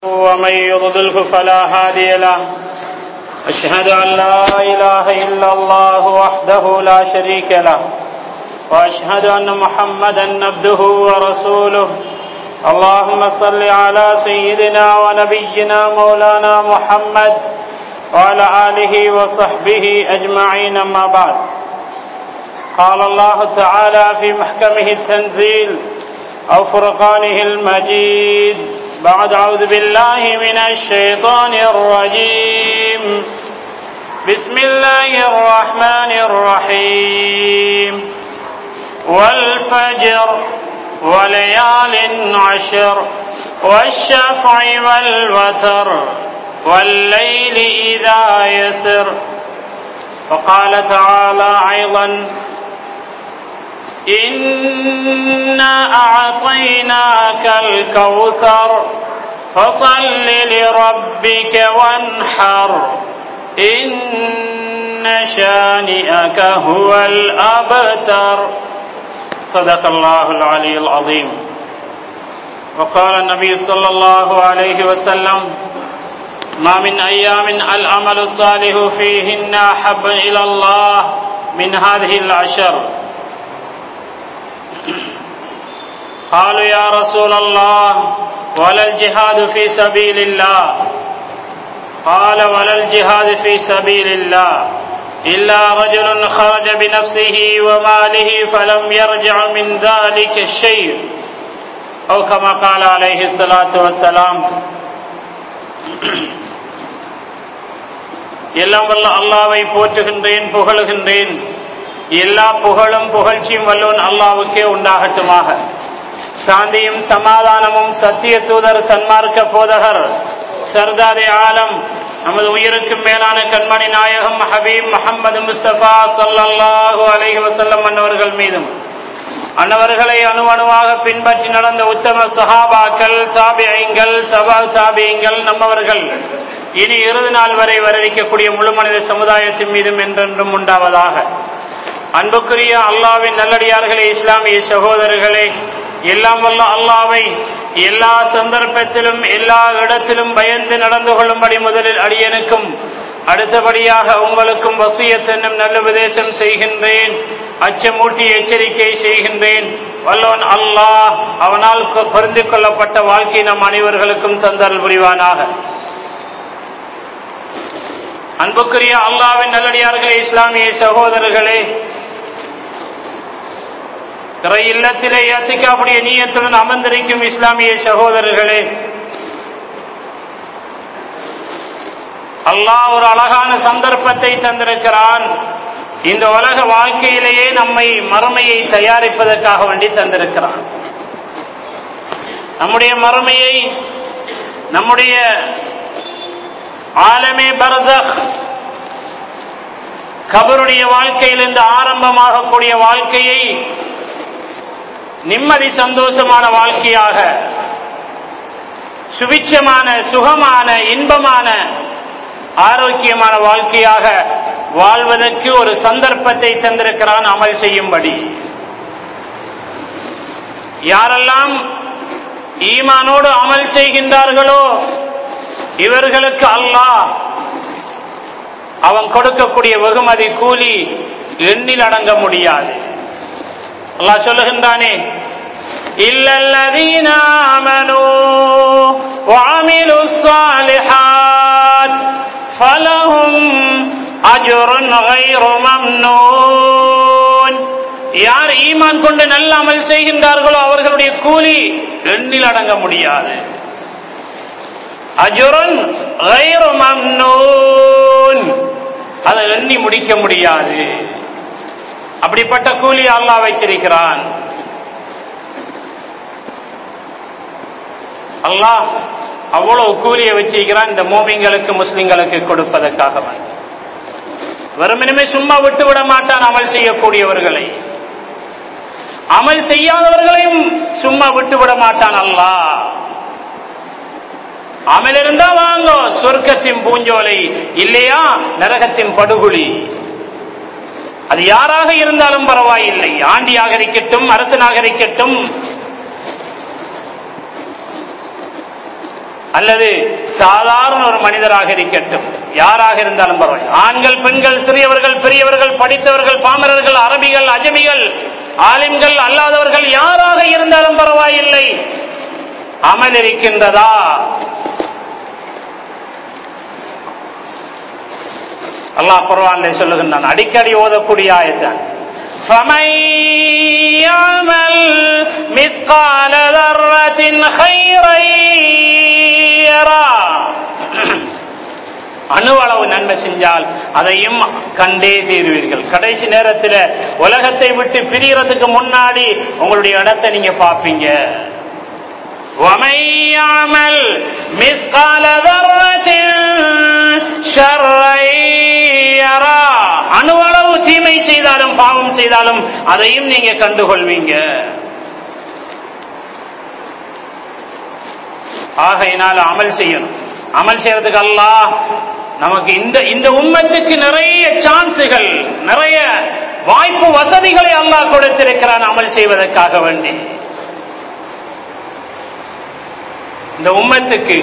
ومن يضلله فلا هادي له أشهد أن لا إله إلا الله وحده لا شريك له وأشهد أن محمدا عبده ورسوله اللهم صل على سيدنا ونبينا مولانا محمد وعلى آله وصحبه أجمعين أما بعد قال الله تعالى في محكمه التنزيل أو فرقانه المجيد بعد أعوذ بالله من الشيطان الرجيم بسم الله الرحمن الرحيم والفجر وليال عشر والشفع والوتر والليل إذا يسر وقال تعالى أيضا إنا أعطيناك الكوثر فصل لربك وانحر إن شانئك هو الأبتر صدق الله العلي العظيم وقال النبي صلى الله عليه وسلم ما من أيام العمل الصالح فيهن أحب إلى الله من هذه العشر قالوا يا رسول الله ولا الجهاد في سبيل الله قال ولا الجهاد في سبيل الله إلا رجل خرج بنفسه وماله فلم يرجع من ذلك الشيء أو كما قال عليه الصلاة والسلام எல்லாம் வல்ல அல்லாவை போற்றுகின்றேன் புகழுகின்றேன் எல்லா புகழும் புகழ்ச்சியும் வல்லோன் அல்லாவுக்கே உண்டாகட்டுமாக சாந்தியும் சமாதானமும் சத்திய தூதர் சன்மார்க்க போதகர் சர்தாரே ஆலம் நமது உயிருக்கு மேலான கண்மணி நாயகம் ஹபீப் முகமது முஸ்தபா சல்லல்லாஹு அலைஹி வசல்லம் அன்னவர்கள் மீதும் அன்னவர்களை அணுவணுவாக பின்பற்றி நடந்த உத்தம சஹாபாக்கள் தாபியங்கள் தபா தாபியங்கள் நம்மவர்கள் இனி இறுதி நாள் வரை வரவிக்கக்கூடிய முழு மனித சமுதாயத்தின் மீதும் என்றென்றும் உண்டாவதாக அன்புக்குரிய அல்லாவின் நல்லடியார்களே இஸ்லாமிய சகோதரர்களே எல்லாம் வல்ல அல்லாவை எல்லா சந்தர்ப்பத்திலும் எல்லா இடத்திலும் பயந்து நடந்து கொள்ளும்படி முதலில் அடியனுக்கும் அடுத்தபடியாக உங்களுக்கும் வசியத் என்னும் நல்ல உபதேசம் செய்கின்றேன் அச்சமூட்டி எச்சரிக்கை செய்கின்றேன் வல்லவன் அல்லாஹ் அவனால் பொருந்து கொள்ளப்பட்ட வாழ்க்கை நம் அனைவர்களுக்கும் தந்தல் புரிவானாக அன்புக்குரிய அல்லாவின் நல்லடியார்களே இஸ்லாமிய சகோதரர்களே பிற இல்லத்திலே ஏத்திக்காப்புடைய நீயத்துடன் அமர்ந்திருக்கும் இஸ்லாமிய சகோதரர்களே அல்லாஹ் ஒரு அழகான சந்தர்ப்பத்தை தந்திருக்கிறான் இந்த உலக வாழ்க்கையிலேயே நம்மை மறுமையை தயாரிப்பதற்காக வேண்டி தந்திருக்கிறான் நம்முடைய மறுமையை நம்முடைய ஆலமே பரதக் கபருடைய வாழ்க்கையிலிருந்து ஆரம்பமாகக்கூடிய வாழ்க்கையை நிம்மதி சந்தோஷமான வாழ்க்கையாக சுபிச்சமான சுகமான இன்பமான ஆரோக்கியமான வாழ்க்கையாக வாழ்வதற்கு ஒரு சந்தர்ப்பத்தை தந்திருக்கிறான் அமல் செய்யும்படி யாரெல்லாம் ஈமானோடு அமல் செய்கின்றார்களோ இவர்களுக்கு அல்லாஹ் அவன் கொடுக்கக்கூடிய வெகுமதி கூலி எண்ணில் அடங்க முடியாது அல்லாஹ் சொல்லுகின்றானே இல்லல்லதீன ஆமனூ وعملوا الصالحات فلهم أجر غير ممنون யார் ஈமான் கொண்டு நல்ல அமல் செய்கின்றார்களோ அவர்களுடைய கூலி எண்ணில் அடங்க முடியாது அஜுரன் அதை எண்ணி முடிக்க முடியாது அப்படிப்பட்ட கூலி அல்லாஹ் வைச்சிருக்கிறான் அல்லாஹ் அவ்வளவு கூலியை வச்சிருக்கிறான் இந்த மோமிங்களுக்கு முஸ்லிம்களுக்கு கொடுப்பதற்காக வெறுமனுமே சும்மா விட்டு விட மாட்டான் அமல் செய்யக்கூடியவர்களை அமல் செய்யாதவர்களையும் சும்மா விட்டு விட மாட்டான் அல்லாஹ் அமல் இருந்தா வாங்க சொர்க்கத்தின் பூஞ்சோலை இல்லையா நரகத்தின் படுகொலி அது யாராக இருந்தாலும் பரவாயில்லை ஆண்டியாக இருக்கட்டும் அரசனாக இருக்கட்டும் அல்லது சாதாரண ஒரு மனிதராக இருக்கட்டும் யாராக இருந்தாலும் பரவாயில்லை ஆண்கள் பெண்கள் சிறியவர்கள் பெரியவர்கள் படித்தவர்கள் பாமரர்கள் அரபிகள் அஜமிகள் ஆலிம்கள் அல்லாதவர்கள் யாராக இருந்தாலும் பரவாயில்லை அமல் இருக்கின்றதா அல்லாஹ் குர்ஆனிலே சொல்லுகின்றான் அடிக்கடி ஓதக்கூடிய ஆயத்தான் فمن يعمل مثقال ذرة خيرا يرى அணுவளவு நன்மை செஞ்சால் அதையும் கண்டே தீருவீர்கள் கடைசி நேரத்தில் உலகத்தை விட்டு பிரியறதுக்கு முன்னாடி உங்களுடைய இடத்தை நீங்க பார்ப்பீங்க ومن يعمل مثقال ذرة شرا يرى அணுவளவு தீமை செய்தாலும் பாவம் செய்தாலும் அதையும் நீங்க கண்டுகொள்வீங்க ஆகையினால் அமல் செய்யணும் அமல் செய்யறதுக்கு அல்லாஹ் நமக்கு இந்த இந்த உம்மத்துக்கு நிறைய சான்ஸுகள் நிறைய வாய்ப்பு வசதிகளை அல்லாஹ் கொடுத்திருக்கிறான் அமல் செய்வதற்காக வேண்டி இந்த உம்மத்துக்கு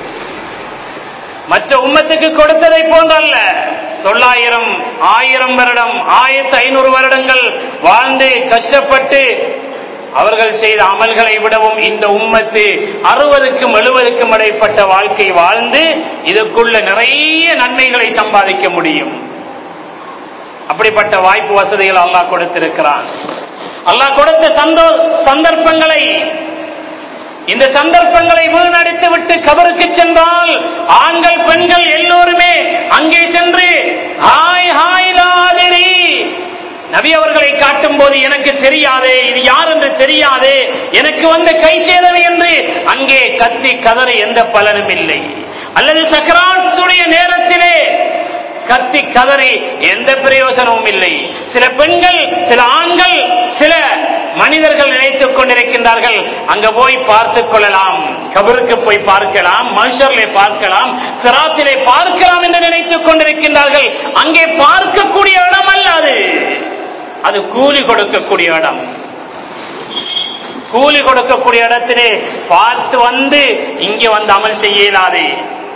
மற்ற உம்மத்துக்கு கொடுத்ததை போன்றல்ல தொள்ளாயிரம் ஆயிரம் வருடம் ஆயிரத்தி ஐநூறு வருடங்கள் வாழ்ந்து கஷ்டப்பட்டு அவர்கள் செய்த அமல்களை விடவும் இந்த உம்மத்து அறுபதுக்கும் எழுபதுக்கும் இடைப்பட்ட வாழ்க்கை வாழ்ந்து இதற்குள்ள நிறைய நன்மைகளை சம்பாதிக்க முடியும் அப்படிப்பட்ட வாய்ப்பு வசதிகள் அல்லாஹ் கொடுத்திருக்கிறான் அல்லாஹ் கொடுத்த சந்தோ சந்தர்ப்பங்களை இந்த சந்தர்ப்பங்களை வீணடித்து விட்டு கபருக்கு சென்றால் ஆண்கள் பெண்கள் எல்லோருமே அங்கே சென்று ஹாய் ஹாய் லாதிரி நபி அவர்களை காட்டும் போது எனக்கு தெரியாதே இது யார் என்று தெரியாதே எனக்கு வந்த கை சேதம் என்று அங்கே கத்தி கதற எந்த பலனும் இல்லை அல்லது சக்கராத்துடைய நேரத்திலே கத்தி கதறி எந்த பிரயோசனமும் இல்லை சில பெண்கள் சில ஆண்கள் சில மனிதர்கள் நினைத்துக் கொண்டிருக்கின்றார்கள் அங்க போய் பார்த்துக் கொள்ளலாம் கபருக்கு போய் பார்க்கலாம் மனுஷர்களை பார்க்கலாம் சிராத்திலே பார்க்கலாம் என்று நினைத்துக் கொண்டிருக்கின்றார்கள் அங்கே பார்க்கக்கூடிய இடம் அல்ல அது அது கூலி கொடுக்கக்கூடிய இடம் கூலி கொடுக்கக்கூடிய இடத்திலே பார்த்து வந்து இங்கே வந்து அமல் செய்ய இயலாது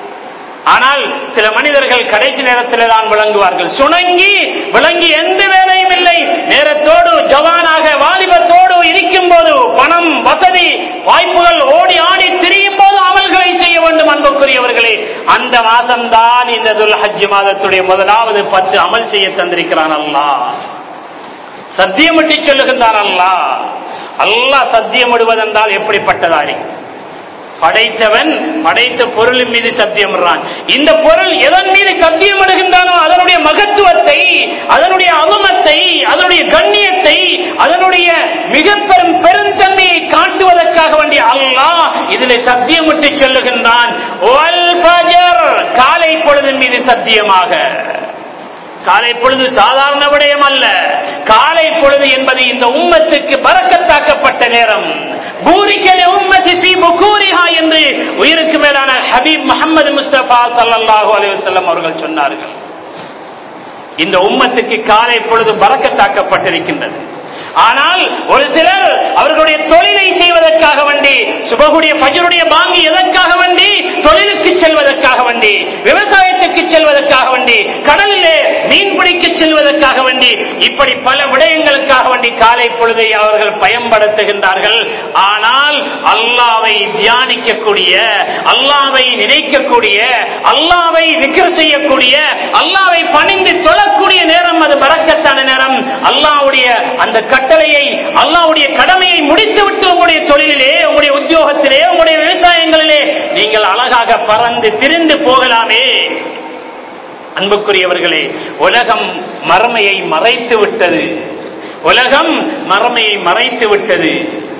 ஆனால் சில மனிதர்கள் கடைசி நேரத்தில் தான் விளங்குவார்கள் சுணங்கி விளங்கி எந்த வேலையும் இல்லை நேரத்தோடு ஜவானாக வாலிபத்தோடு இருக்கும் போது பணம் வசதி வாய்ப்புகள் ஓடி ஆடி திரியும் போது அமல்களை செய்ய வேண்டும் அன்புக்குரியவர்களே அந்த மாசம்தான் இந்த துல் ஹஜ் மாதத்துடைய முதலாவது பத்து அமல் செய்ய தந்திருக்கிறான் அல்லாஹ் சத்தியமிட்டு சொல்லுகின்றான் அல்லாஹ் அல்லாஹ் சத்தியமிடுவதென்றால் எப்படிப்பட்டதா இருக்கும் படைத்தவன் படைத்த பொருளின் மீது சத்தியமிடுறான் இந்த பொருள் எதன் மீது சத்தியம் இடுகின்றானோ அதனுடைய மகத்துவத்தை அதனுடைய அலுமத்தை அதனுடைய கண்ணியத்தை அதனுடைய மிக பெரும் பெருந்தன்மையை காட்டுவதற்காக வேண்டிய அல்லாஹ் இதில் சத்தியமிட்டு சொல்லுகின்றான் "வல் ஃபஜர்", காலை பொழுதின் மீது சத்தியமாக காலை பொழுது சாதாரண விடயம் அல்ல காலை பொழுது என்பது இந்த உம்மத்துக்கு பறக்கத்தாக்கப்பட்ட நேரம் பூரிக்கல் உம்மத்தி ஃபீ புகூரிஹா என்று உயிருக்கு மேலான ஹபீப் முஹம்மது முஸ்தபா ஸல்லல்லாஹு அலைஹி வஸல்லம் அவர்கள் சொன்னார்கள் இந்த உம்மத்துக்கு காலை பொழுது பறக்கத்தாக்கப்பட்டிருக்கின்றது ஆனால் ஒரு சிலர் அவர்களுடைய தொழிலை செய்வதற்காக வேண்டி சுபகுடைய பஜருடைய பாங்கி எதற்காக வேண்டி தொழிலுக்கு செல்வதற்காக வேண்டி விவசாயத்துக்கு செல்வதற்காக வேண்டி கடலிலே மீன் பிடிக்க செல்வதற்காக வேண்டி இப்படி பல விடயங்களுக்காக வேண்டி காலை பொழுதை அவர்கள் பயன்படுத்துகின்றார்கள் ஆனால் அல்லாவை தியானிக்கக்கூடிய அல்லாவை நினைக்கக்கூடிய அல்லாவை விக்கிர செய்யக்கூடிய அல்லாவை பணிந்து தொழக்கூடிய நேரம் அது பறக்கத்தான நேரம் அல்லாவுடைய அந்த கட்டளையை அல்லாவுடைய கடமையை முடித்துவிட்டு உங்களுடைய தொழிலிலே உங்களுடைய உத்தியோகத்திலே உங்களுடைய விவசாயங்களிலே நீங்கள் அழகாக பறந்து திரிந்து போகலாமே அன்புக்குரியவர்களே உலகம் மறுமையை மறைத்து விட்டது உலகம் மறுமையை மறைத்து விட்டது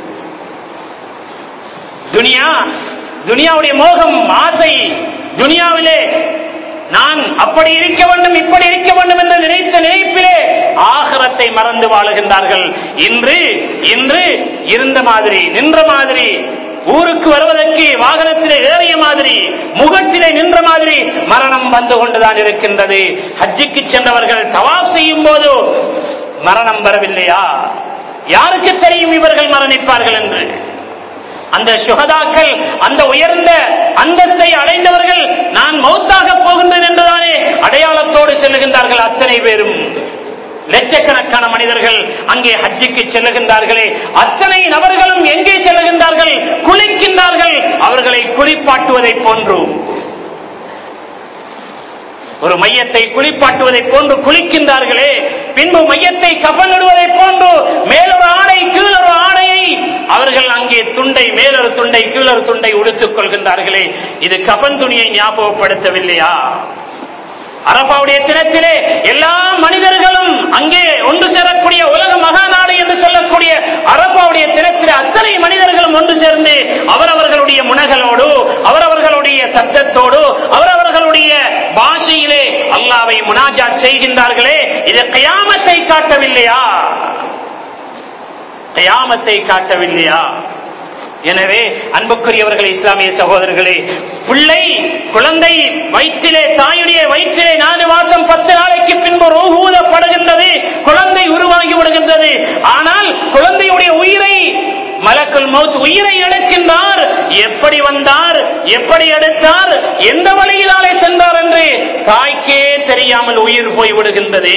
துனியா துனியாவுடைய மோகம் ஆசை துனியாவிலே நான் அப்படி இருக்க வேண்டும் இப்படி இருக்க வேண்டும் என்று நினைத்த நினைப்பிலே ஆகரத்தை மறந்து வாழுகின்றார்கள் இன்று இன்று இருந்த மாதிரி நின்ற மாதிரி ஊருக்கு வருவதற்கு வாகனத்திலே ஏறிய மாதிரி முகத்திலே நின்ற மாதிரி மரணம் வந்து கொண்டுதான் இருக்கின்றது ஹஜ்ஜிக்கு சென்றவர்கள் தவாப் செய்யும் போது மரணம் வரவில்லையா யாருக்கு தெரியும் இவர்கள் மரணிப்பார்கள் என்று அந்த சுகதாக்கள் அந்த உயர்ந்த அந்தஸ்தை அடைந்தவர்கள் நான் மௌத்தாக போகின்றேன் என்றுதானே அடையாளத்தோடு செல்லுகின்றார்கள் அத்தனை பேரும் லட்சக்கணக்கான மனிதர்கள் அங்கே ஹஜ்ஜுக்கு செல்லுகின்றார்களே அத்தனை நபர்களும் எங்கே செல்லுகின்றார்கள் குளிக்கின்றார்கள் அவர்களை குளிப்பாட்டுவதை போன்று ஒரு மையத்தை குளிப்பாட்டுவதை போன்று குளிக்கின்றார்களே பின்பு மையத்தை கப்பலிடுவதை போன்று மேலொரு ஆடை கீழொரு ஆடையை அவர்கள் அங்கே துண்டை மேலொரு துண்டை கீழொரு துண்டை உடுத்துக் கொள்கின்றார்களே இது கபன் துணியை ஞாபகப்படுத்தவில்லையா அரபாவுடைய தினத்திலே எல்லா மனிதர்களும் அங்கே ஒன்று சேரக்கூடிய உலக மகாநாடு என்று சொல்லக்கூடிய அரபாவுடைய தினத்திலே அத்தனை மனிதர்களும் ஒன்று சேர்ந்து அவரவர்களுடைய முனகளோடு அவரவர்களுடைய சத்தத்தோடு அவரவர்களுடைய பாஷையிலே அல்லாவை முனாஜாத் செய்கின்றார்களே இது கயாமத்தை காட்டவில்லையா கயாமத்தை காட்டவில்லையா எனவே அன்புக்குரியவர்களே இஸ்லாமிய சகோதரர்களே பிள்ளை குழந்தை வயிற்றிலே தாயுடைய வயிற்றிலே நாலு மாசம் பத்து நாளைக்கு பின்பு ரூஹூதப்படுகின்றது குழந்தை உருவாகி விடுகின்றது ஆனால் குழந்தையுடைய உயிரை மலக்குள் மௌத் உயிரை எடுக்கின்றார் எப்படி வந்தார் எப்படி எடுத்தார் எந்த வழியினாலே சென்றார் என்று தாய்க்கே தெரியாமல் உயிர் போய் விடுகின்றது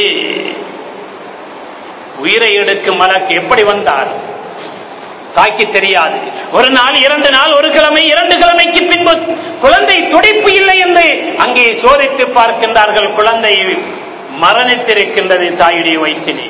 உயிரை எடுக்கும் மலக்கு எப்படி வந்தார் தாய்க்கு தெரியாது ஒரு நாள் இரண்டு நாள் ஒரு கிழமை இரண்டு கிழமைக்கு பின்பு குழந்தை துடிப்பு இல்லை என்று அங்கே சோதித்து பார்க்கின்றார்கள் குழந்தை மரணித்திருக்கின்றது தாயுடைய வயிற்றிலே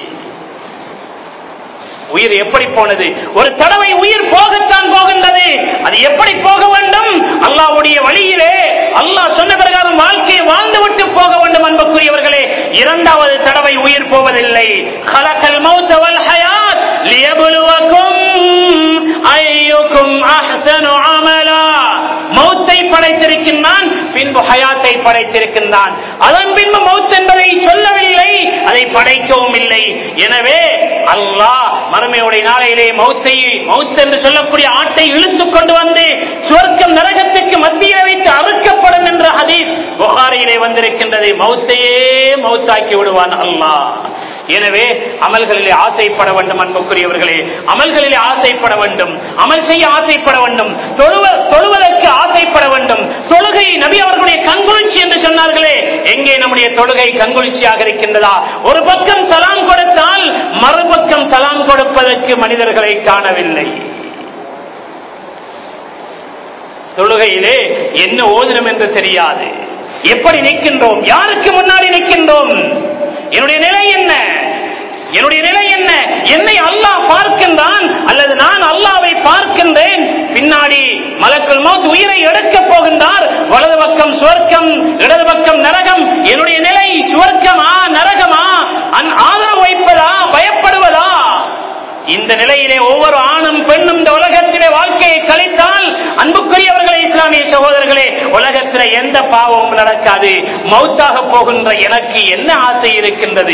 உயிர் எப்படி போனது ஒரு தடவை உயிர் போகத்தான் போகின்றது அது எப்படி போக வேண்டும் அல்லாவுடைய வழியிலே அல்லாஹ் சொன்ன பிரகாரம் வாழ்க்கையை வாழ்ந்துவிட்டு போக வேண்டும் அன்புக்குரியவர்களே இரண்டாவது தடவை உயிர் போவதில்லை கலக்கல் மௌத்தவல் ஹயாத் லியபுலுவக்கும் ஐயுக்கும் அஹ்சனு அமலா மௌத்தை படைத்திருக்கின்றான் பின்பு ஹயாத்தை படைத்திருக்கின்றான் அதன் பின்பு மௌத் என்பதை சொல்லவில்லை அதை படைக்கவும் இல்லை எனவே அல்லாஹ் மறுமையுடைய நாளையிலே மௌத்தை மௌத் என்று சொல்லக்கூடிய ஆட்டை இழுத்துக் கொண்டு வந்து சுவர்க்கம் நரகத்துக்கு மத்தியில் வைத்து அறுக்கப்படும் என்ற ஹதீஸ் புகாரியிலே வந்திருக்கின்றது மௌத்தையே மௌத்தாக்கி விடுவான் அல்லாஹ் எனவே அமல்களிலே ஆசைப்பட வேண்டும் அன்புக்குரியவர்களே அமல்களிலே ஆசைப்பட வேண்டும் அமல் செய்ய ஆசைப்பட வேண்டும் தொழுவ- தொழுவதற்கு ஆசைப்பட வேண்டும் தொழுகை நபி அவர்களுடைய கண்குளிர்ச்சி என்று சொன்னார்களே எங்கே நம்முடைய தொழுகை கண்குளிர்ச்சியாக இருக்கின்றதா ஒரு பக்கம் சலாம் கொடுத்தால் மறுபக்கம் சலாம் கொடுப்பதற்கு மனிதர்களை காணவில்லை தொழுகையிலே என்ன ஓதினம் என்று தெரியாது எப்படி நிற்கின்றோம் யாருக்கு முன்னாடி நிற்கின்றோம் என்னுடைய நிலை என்ன என்னுடைய நிலை என்ன என்னை அல்லாஹ் பார்க்கின்றான் அல்லது நான் அல்லாவை பார்க்கின்றேன் பின்னாடி மலக்குள் மௌத் உயிரை எடுக்கப் போகின்றார் வலது பக்கம் சுவர்க்கம் இடது பக்கம் நரகம் என்னுடைய நிலை சுவர்க்கமா நரகமா அன் ஆதரவு வைப்பதா பயப்படுவதா இந்த நிலையிலே ஒவ்வொரு ஆணும் பெண்ணும் இந்த உலகத்திலே வாழ்க்கையை கழித்தால் அன்புக்குரியவர்களே இஸ்லாமிய சகோதரர்களே உலகத்திலே எந்த பாவமும் நடக்காது மௌத்தாக போகின்ற எனக்கு என்ன ஆசை இருக்கின்றது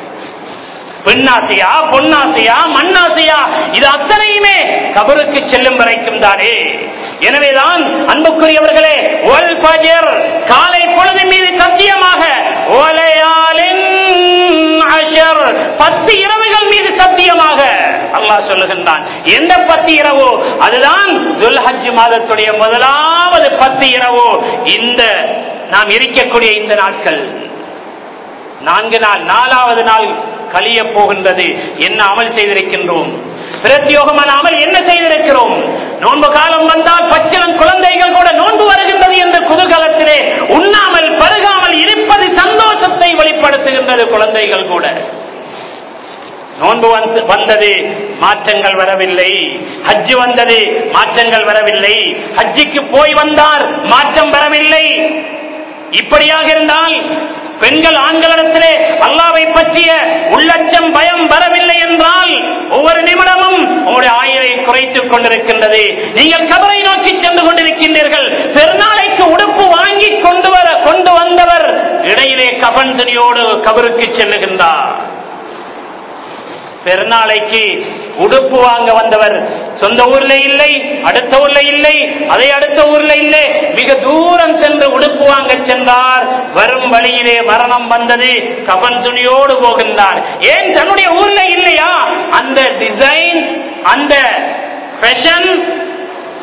பெண்ணாசையா பொன்னாசையா மண்ணாசையா இது அத்தனையுமே கபருக்கு செல்லும் வரைக்கும் தானே எனவேதான் அன்புக்குரியவர்களே ஒல் பஜர் காலை பொழுது மீது சத்தியமாக ஒலையாலின் அஷர் பத்து இரவுகள் மீது சத்தியமாக அல்லாஹ் சொல்லுகின்றான் எந்த பத்து இரவோ அதுதான் துல்ஹஜ் மாதத்துடைய முதலாவது பத்து இரவோ இந்த நாம் இருக்கக்கூடிய இந்த நாட்கள் நான்கு நாள் நாலாவது நாள் கழிய போகின்றது என்ன அமல் செய்திருக்கின்றோம் பிரத்யோகமான அமல் என்ன செய்திருக்கிறோம் நோன்பு காலம் வந்தால் பச்சிலம் குழந்தைகள் கூட நோன்பு வருகின்றது என்ற குதூகலத்திலே உண்ணாமல் பருகாமல் இருப்பது சந்தோஷத்தை வெளிப்படுத்துகின்றது குழந்தைகள் கூட நோன்பு வந்து- வந்தது மாற்றங்கள் வரவில்லை ஹஜ்ஜு வந்தது மாற்றங்கள் வரவில்லை ஹஜ்ஜுக்கு போய் வந்தார் மாற்றம் வரவில்லை இப்படியாக இருந்தால் பெண்கள் ஆண்களிடத்திலே அல்லாவை பற்றிய உள்ளச்சம் பயம் வரவில்லை என்றால் ஒவ்வொரு நிமிடமும் உங்களுடைய ஆயுளை குறைத்துக் கொண்டிருக்கின்றது நீங்கள் கபரை நோக்கி சென்று கொண்டிருக்கின்றீர்கள் பெருநாளைக்கு உடுப்பு வாங்கி கொண்டு வர கொண்டு வந்தவர் இடையிலே கபன் துணியோடு கபருக்கு செல்லுகின்றார் பெருநாளைக்கு உடுப்பு வாங்க வந்தவர் சொந்த ஊர்ல இல்லை அடுத்த ஊர்ல இல்லை அதை அடுத்த ஊர்ல இல்லை மிக தூரம் சென்று உடுப்பு வாங்க சென்றார் வரும் வழியிலே மரணம் வந்தது கபன் துணியோடு போகின்றார் ஏன் தன்னுடைய ஊர்ல இல்லையா அந்த டிசைன் அந்த ஃபேஷன்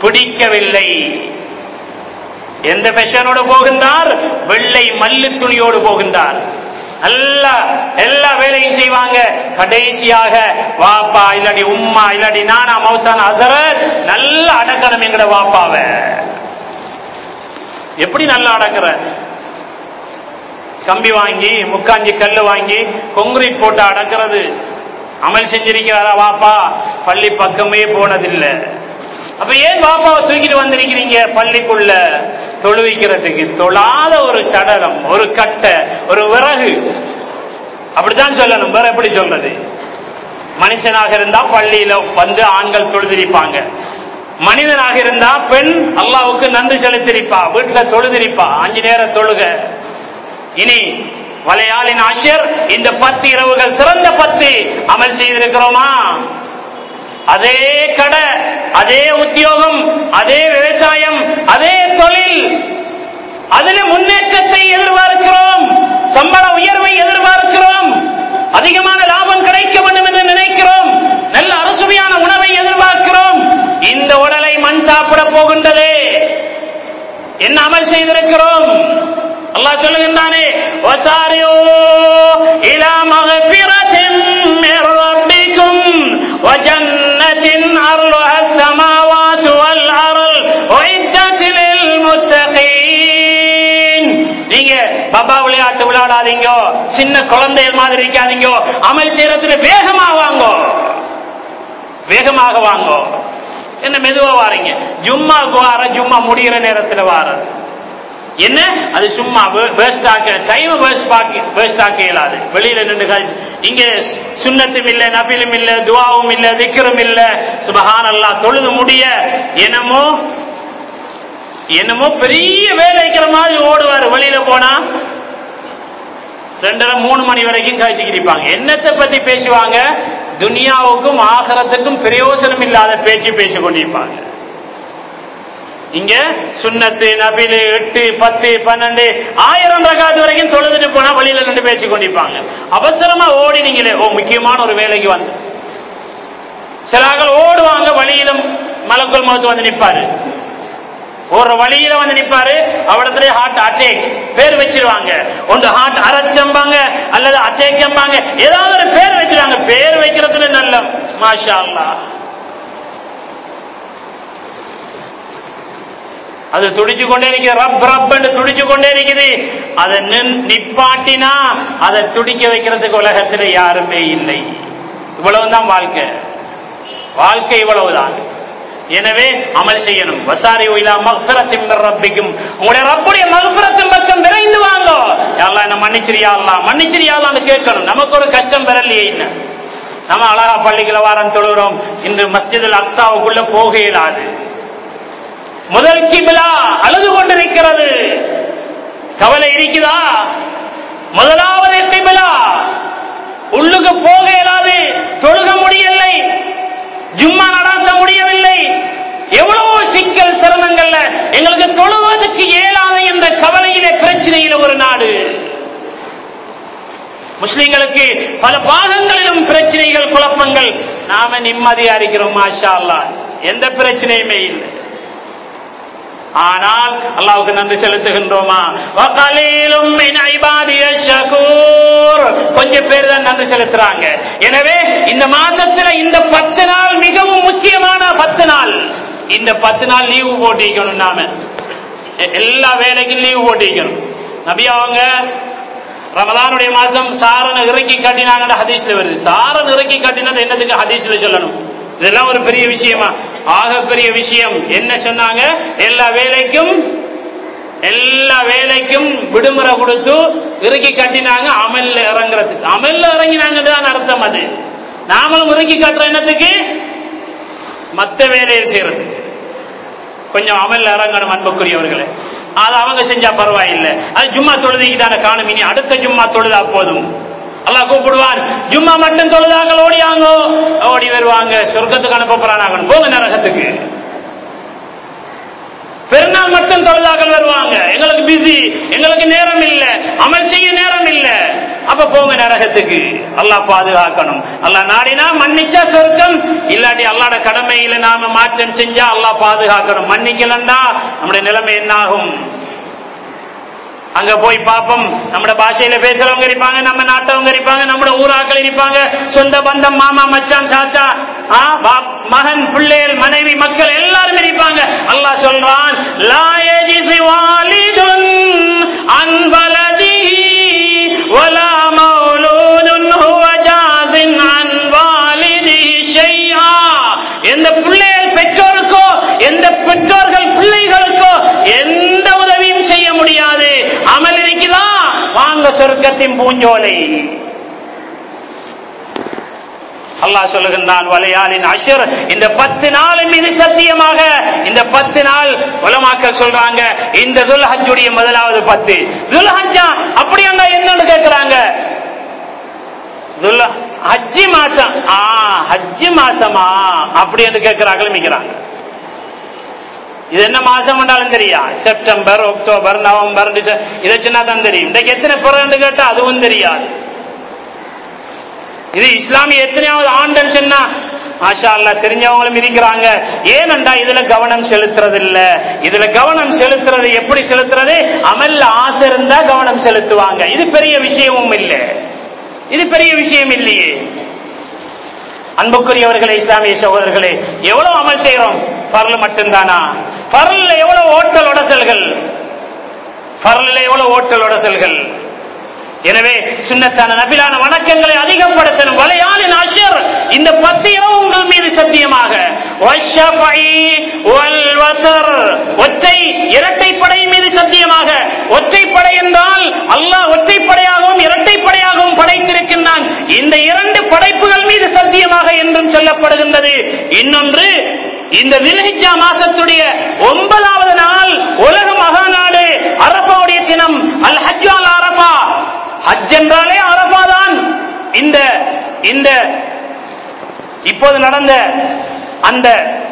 பிடிக்கவில்லை எந்த ஃபேஷனோடு போகின்றார் வெள்ளை மல்லு துணியோடு போகின்றார் நல்லா எல்லா வேலையும் செய்வாங்க கடைசியாக வாப்பா இல்லாடி உம்மா இல்லாடி நானா மௌசான அசரத் நல்லா அடக்கணும் எங்கட வாப்பாவ எப்படி நல்லா அடக்குற கம்பி வாங்கி முக்காஞ்சி கல்லு வாங்கி கொங்கிரீட் போட்டு அடக்கிறது அமல் செஞ்சிருக்கிறாரா வாப்பா பள்ளி பக்கமே போனதில்லை அப்ப ஏன் பாப்பாவை தூக்கிட்டு வந்திருக்கிறீங்க பள்ளிக்குள்ள தொழுவிக்கிறதுக்கு தொழாத ஒரு சடலம் ஒரு கட்டை ஒரு விறகு அப்படித்தான் சொல்லணும் வேற எப்படி சொல்றது மனுஷனாக இருந்தா பள்ளியில வந்து ஆண்கள் தொழுதிரிப்பாங்க மனிதனாக இருந்தா பெண் அல்லாவுக்கு நன்றி செலுத்திருப்பா வீட்டுல தொழுதிரிப்பா அஞ்சு நேரம் தொழுக இனி வலையாளின் ஆசியர் இந்த பத்து இரவுகள் சிறந்த பத்து அமல் செய்திருக்கிறோமா அதே கடை அதே உத்தியோகம் அதே விவசாயம் அதே தொழில் அதில் முன்னேற்றத்தை எதிர்பார்க்கிறோம் சம்பள உயர்வை எதிர்பார்க்கிறோம் அதிகமான லாபம் கிடைக்க வேண்டும் என்று நினைக்கிறோம் நல்ல அரசுமையான உணவை எதிர்பார்க்கிறோம் இந்த உடலை மண் சாப்பிட போகின்றதே என்ன அமல் செய்திருக்கிறோம் அல்லாஹ் சொல்லுகின்றானே வசாரியோ இலா மகபிரத்தின் மிர் ரப்பிக்கும் وجنة عرضها السماوات والأرض أعدت للمتقين நீங்க பாபா விளையாட்டு விளையாடாதீங்க சின்ன குழந்தைகள் மாதிரி இருக்காதீங்க அமல் செய்யறதுல வேகமா வாங்கோ வேகமாக வாங்கோ என்ன மெதுவா வாரீங்க ஜும்மாக்கு வார ஜும்மா முடிகிற நேரத்தில் வார என்ன அது சும்மா வேஸ்ட் ஆக்க டைம் வேஸ்ட் பாக்கி வேஸ்ட் ஆக்க இயலாது வெளியில நின்று கழிச்சு இங்க சுண்ணத்தும் இல்ல நபிலும் இல்ல துவாவும் இல்ல திக்கரும் இல்ல சுபஹான் அல்லா தொழுது முடிய என்னமோ என்னமோ பெரிய வேலைக்கிற மாதிரி ஓடுவார் வெளியில போனா ரெண்டரை மூணு மணி வரைக்கும் கழிச்சுக்கிருப்பாங்க என்னத்தை பத்தி பேசுவாங்க துனியாவுக்கும் ஆகரத்துக்கும் பிரயோசனம் இல்லாத பேச்சு பேசிக் கொண்டிருப்பாங்க இங்க சுண்ணத்து நபிலு எட்டு பத்து பன்னெண்டு ஆயிரம் ரகாத்து வரைக்கும் தொழுதுட்டு போனா வழியில நின்று பேசிக் கொண்டிருப்பாங்க அவசரமா ஓடினீங்களே ஓ முக்கியமான ஒரு வேலைக்கு வந்து சில ஆட்கள் ஓடுவாங்க வழியிலும் மலக்குள் மகத்து வந்து நிற்பாரு ஒரு வழியில வந்து நிற்பாரு அவடத்துல ஹார்ட் அட்டாக் பேர் வச்சிருவாங்க ஒன்று ஹார்ட் அரெஸ்ட் அல்லது அட்டாக் ஏதாவது ஒரு பேர் வச்சிருவாங்க பேர் வைக்கிறதுல நல்ல மாஷா அல்லா அது துடிச்சு கொண்டே இருக்குது ரப் ரப் என்று துடிச்சு கொண்டே இருக்குது அதை நிப்பாட்டினா அதை துடிக்க வைக்கிறதுக்கு உலகத்தில் யாருமே இல்லை இவ்வளவுதான் வாழ்க்கை வாழ்க்கை இவ்வளவுதான் எனவே அமல் செய்யணும் வசாரி உயிலா மகரத்தின் ரப்பிக்கும் உங்களுடைய ரப்புடைய மகபுரத்தின் பக்கம் விரைந்து வாங்க யாரெல்லாம் என்ன மன்னிச்சிரியா மன்னிச்சிரியாலான்னு கேட்கணும் நமக்கு ஒரு கஷ்டம் பெறலையே என்ன நம்ம அழகா பள்ளிக்குள்ள வாரம் தொழுகிறோம் இன்று மஸ்ஜிதில் அக்ஸாவுக்குள்ள போக இயலாது முதல் கிபிலா அழுது கொண்டிருக்கிறது கவலை இருக்குதா முதலாவது கிபிலா உள்ளுக்கு போக இயலாது தொழுக முடியவில்லை ஜும்மா நடாத்த முடியவில்லை எவ்வளவோ சிக்கல் சிரமங்கள்ல எங்களுக்கு தொழுவதற்கு இயலாத என்ற கவலையில பிரச்சனையில ஒரு நாடு முஸ்லிம்களுக்கு பல பாகங்களிலும் பிரச்சனைகள் குழப்பங்கள் நாம நிம்மதியா இருக்கிறோம் மாஷா அல்லா எந்த பிரச்சனையுமே இல்லை ஆனால் அல்லாவுக்கு நன்றி செலுத்துகின்றோமா கொஞ்சம் பேர் தான் நன்றி செலுத்துறாங்க எனவே இந்த மாசத்துல இந்த பத்து நாள் மிகவும் முக்கியமான பத்து நாள் இந்த பத்து நாள் லீவு போட்டிக்கணும் நாம எல்லா வேலைக்கும் லீவு போட்டிக்கணும் நபி அவங்க ரமதானுடைய மாசம் சாரன் இறக்கி காட்டினாங்கன்னு ஹதீஸ்ல வருது சாரன் இறக்கி காட்டினது என்னதுக்கு ஹதீஸ்ல சொல்லணும் இதெல்லாம் ஒரு பெரிய விஷயமா ஆக பெரிய விஷயம் என்ன சொன்னாங்க எல்லா வேலைக்கும் எல்லா வேலைக்கும் விடுமுறை கொடுத்து இறுக்கி கட்டினாங்க அமல்ல இறங்குறதுக்கு அமல்ல இறங்கினாங்கன்னு தான் அர்த்தம் அது நாமளும் இறுக்கி கட்டுற என்னத்துக்கு மற்ற வேலையை செய்யறதுக்கு கொஞ்சம் அமல்ல இறங்கணும் அன்புக்குரியவர்களே அது அவங்க செஞ்சா பரவாயில்லை அது ஜும்மா தொழுதிக்கிட்டான காணும் இனி அடுத்த ஜும்மா தொழுதா போதும் அல்லாஹ் கூப்பிடுவான் ஜும்மா மட்டும் தொழுதாங்க ஓடியாங்க ஓடி வருவாங்க சொர்க்கத்துக்கு அனுப்ப போறாங்க போங்க நரகத்துக்கு பெருநாள் மட்டும் தொழுதாக்கள் வருவாங்க எங்களுக்கு பிஸி எங்களுக்கு நேரம் இல்ல அமல் செய்ய நேரம் இல்ல அப்ப போங்க நரகத்துக்கு அல்லாஹ் பாதுகாக்கணும் அல்லாஹ் நாடினா மன்னிச்சா சொர்க்கம் இல்லாட்டி அல்லாட கடமையில நாம மாற்றம் செஞ்சா அல்லாஹ் பாதுகாக்கணும் மன்னிக்கலண்டா நம்முடைய நிலைமை என்னாகும் அங்க போய் பார்ப்போம் நம்ம பாஷையில பேசுறவங்க இருப்பாங்க நம்ம நாட்டவங்க இருப்பாங்க நம்ம ஊராக்கள் இருப்பாங்க சொந்த பந்தம் மாமா மச்சான் சாச்சா ஆ, பா- மகன் பிள்ளைகள் மனைவி மக்கள் எல்லாரும் இருப்பாங்க அல்லாஹ் சொல்றான் லா யஜிஸி வாலிதுன் அன் வலதிஹி வலா மௌலூதுன் ஹுவ ஜாஸின் அன் வாலிதிஹி ஷைஆ எந்த பிள்ளைகள் பெற்றோருக்கோ எந்த பெற்றோர்கள் பிள்ளைகளுக்கோ எந்த உதவியும் செய்ய முடியாது அமல் இருக்குதா வாங்க சொர்க்கத்தின் பூஞ்சோலை அல்லாஹ் சொல்லுகின்றான் வலையாளின் அஷர் இந்த பத்து நாள் மீது சத்தியமாக இந்த பத்து நாள் உலமாக்கள் சொல்றாங்க இந்த துல்ஹஜ்ஜுடைய முதலாவது பத்து துல்ஹஜ்ஜா அப்படி அங்க என்னன்னு கேட்கிறாங்க துல்ஹ- ஹஜ்ஜி மாசம் ஆ ஹஜ்ஜி மாசமா அப்படி என்று கேட்கிறார்கள் மிக்கிறாங்க இது என்ன மாசம் என்றாலும் தெரியா செப்டம்பர் அக்டோபர் நவம்பர் டிசம்பர் இதை சொன்னா தான் தெரியும் இன்றைக்கு எத்தனை பிறகு கேட்டா அதுவும் தெரியாது இது இஸ்லாமிய எத்தனையாவது ஆண்டுன்னு சொன்னா மாஷா அல்லாஹ் தெரிஞ்சவங்களும் இருக்கிறாங்க ஏனண்டா இதுல கவனம் செலுத்துறது இல்ல இதுல கவனம் செலுத்துறது எப்படி செலுத்துறது அமல்ல ஆசை இருந்தா கவனம் செலுத்துவாங்க இது பெரிய விஷயமும் இல்லை இது பெரிய விஷயம் இல்லையே அன்புக்குரியவர்களே இஸ்லாமிய சகோதரர்களே எவ்வளவு அமல் செய்யறோம் பரல் மட்டும்தானா பரல்ல எவ்வளவு ஓட்டல் உடசல்கள் பரல்ல எவ்வளவு ஓட்டல் உடசல்கள் எனவே சுன்னத்தான நபிலான வணக்கங்களை அதிகப்படுத்தணும் வலையாளின் அஷர் இந்த பத்து இரவு உங்கள் மீது சத்தியமாக வஷ்ஷஃபை வல் வத்ர். ஒற்றை இரட்டைப்படை மீது சத்தியமாக ஒற்றைப்படை என்றால் அல்லாஹ் ஒற்றைப்படையாகவும் இரட்டைப்படையாகவும் படைத்திருக்கின்றான் இந்த இரண்டு படைப்புகள் மீது சத்தியமாக என்றும் சொல்லப்படுகின்றது இன்னொன்று இந்த தில்ஹிஜ்ஜா மாசத்துடைய ஒன்பதாவது நாள் உலக மகாநாடு அரபாவுடைய தினம் அல் ஹஜ் அல் அரபா ஹஜ் என்றாலே அரபா தான் இந்த இந்த இப்போது நடந்த அந்த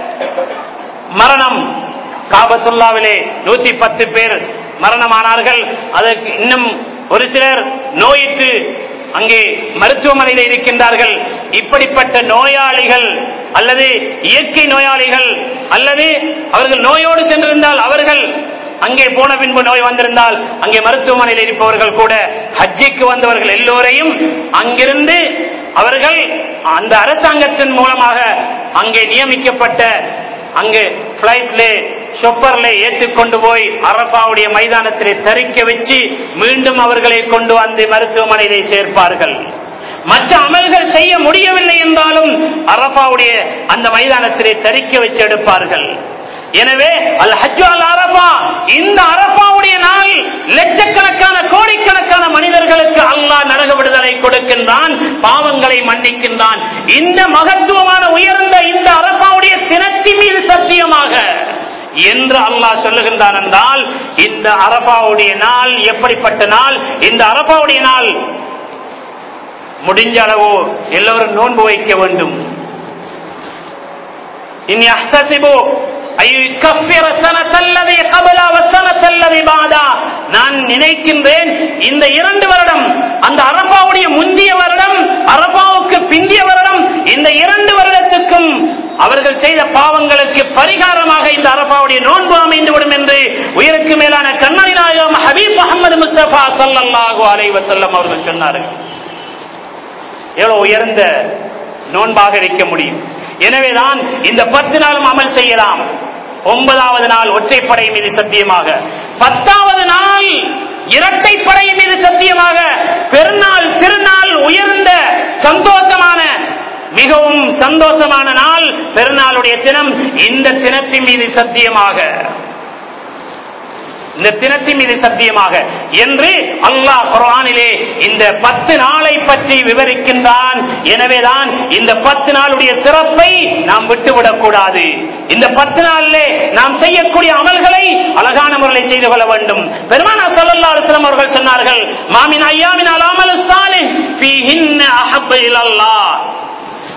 மரணம் காபத்துல்லாவிலே நூத்தி பத்து பேர் மரணமானார்கள் அதற்கு இன்னும் ஒரு சிலர் நோயிற்று அங்கே மருத்துவமனையில் இருக்கின்றார்கள் இப்படிப்பட்ட நோயாளிகள் அல்லது இயற்கை நோயாளிகள் அல்லது அவர்கள் நோயோடு சென்றிருந்தால் அவர்கள் அங்கே போன பின்பு நோய் வந்திருந்தால் அங்கே மருத்துவமனையில் இருப்பவர்கள் கூட ஹஜ்ஜிக்கு வந்தவர்கள் எல்லோரையும் அங்கிருந்து அவர்கள் அந்த அரசாங்கத்தின் மூலமாக அங்கே நியமிக்கப்பட்ட அங்கு பிளைட்லே ஷொப்பர்ல ஏற்றுக்கொண்டு போய் அரபாவுடைய மைதானத்திலே தரிக்க வச்சு மீண்டும் அவர்களை கொண்டு வந்து மருத்துவமனையிலே சேர்ப்பார்கள் மற்ற அமல்கள் செய்ய முடியவில்லை என்றாலும் அரபாவுடைய அந்த மைதானத்திலே தரிக்க வச்சு எடுப்பார்கள் எனவே அல் ஹஜ் அல் அரபா இந்த அரபாவுடைய நாள் லட்சக்கணக்கான கோடிக்கணக்கான மனிதர்களுக்கு அல்லாஹ் நரக விடுதலை கொடுக்கின்றான் பாவங்களை மன்னிக்கின்றான் இந்த மகத்துவமான உயர்ந்த இந்த அரபாவுடைய தினத்தின் மீது சத்தியமாக என்று அல்லாஹ் சொல்லுகின்றான் என்றால் இந்த அரபாவுடைய நாள் எப்படிப்பட்ட நாள் இந்த அரபாவுடைய நாள் முடிஞ்ச அளவோ எல்லோரும் நோன்பு வைக்க வேண்டும் இனி அஹ்தசிபு நான் நினைக்கின்றேன் இந்த இரண்டு வருடம் அந்த அரபாவுடைய முந்திய வருடம் அரபாவுக்கு பிந்திய வருடம் இந்த இரண்டு வருடத்துக்கும் அவர்கள் செய்த பாவங்களுக்கு பரிகாரமாக இந்த அரபாவுடைய நோன்பு அமைந்துவிடும் என்று உயிருக்கு மேலான கண்ணாடி நாயகம் ஹபீப் அகமது முஸ்தபா சல்லல்லாஹு அலைஹி வஸல்லம் அவர்கள் சொன்னார்கள் எவ்வளவு உயர்ந்த நோன்பாக இருக்க முடியும் எனவேதான் இந்த பத்து நாளும் அமல் செய்யலாம் ஒன்பதாவது நாள் ஒற்றைப்படை மீது சத்தியமாக பத்தாவது நாள் இரட்டைப்படை மீது சத்தியமாக பெருநாள் திருநாள் உயர்ந்த சந்தோஷமான மிகவும் சந்தோஷமான நாள் பெருநாளுடைய தினம் இந்த தினத்தின் மீது சத்தியமாக இந்த தினத்தின் மீது சத்தியமாக என்று அல்லாஹ் குர்ஆனிலே இந்த பத்து நாளை பற்றி விவரிக்கின்றான் எனவேதான் இந்த பத்து நாளுடைய சிறப்பை நாம் விட்டுவிடக் கூடாது இந்த பத்து நாளிலே நாம் செய்யக்கூடிய அமல்களை அழகான முறையில் செய்து கொள்ள வேண்டும் பெருமானா ஸல்லல்லாஹு அலைஹி வஸல்லம் அவர்கள் சொன்னார்கள் மாமின் ஐயாமின் அலாமல் சாலிஹ் ஃபீஹின்ன அஹப்ப இலல்லாஹ்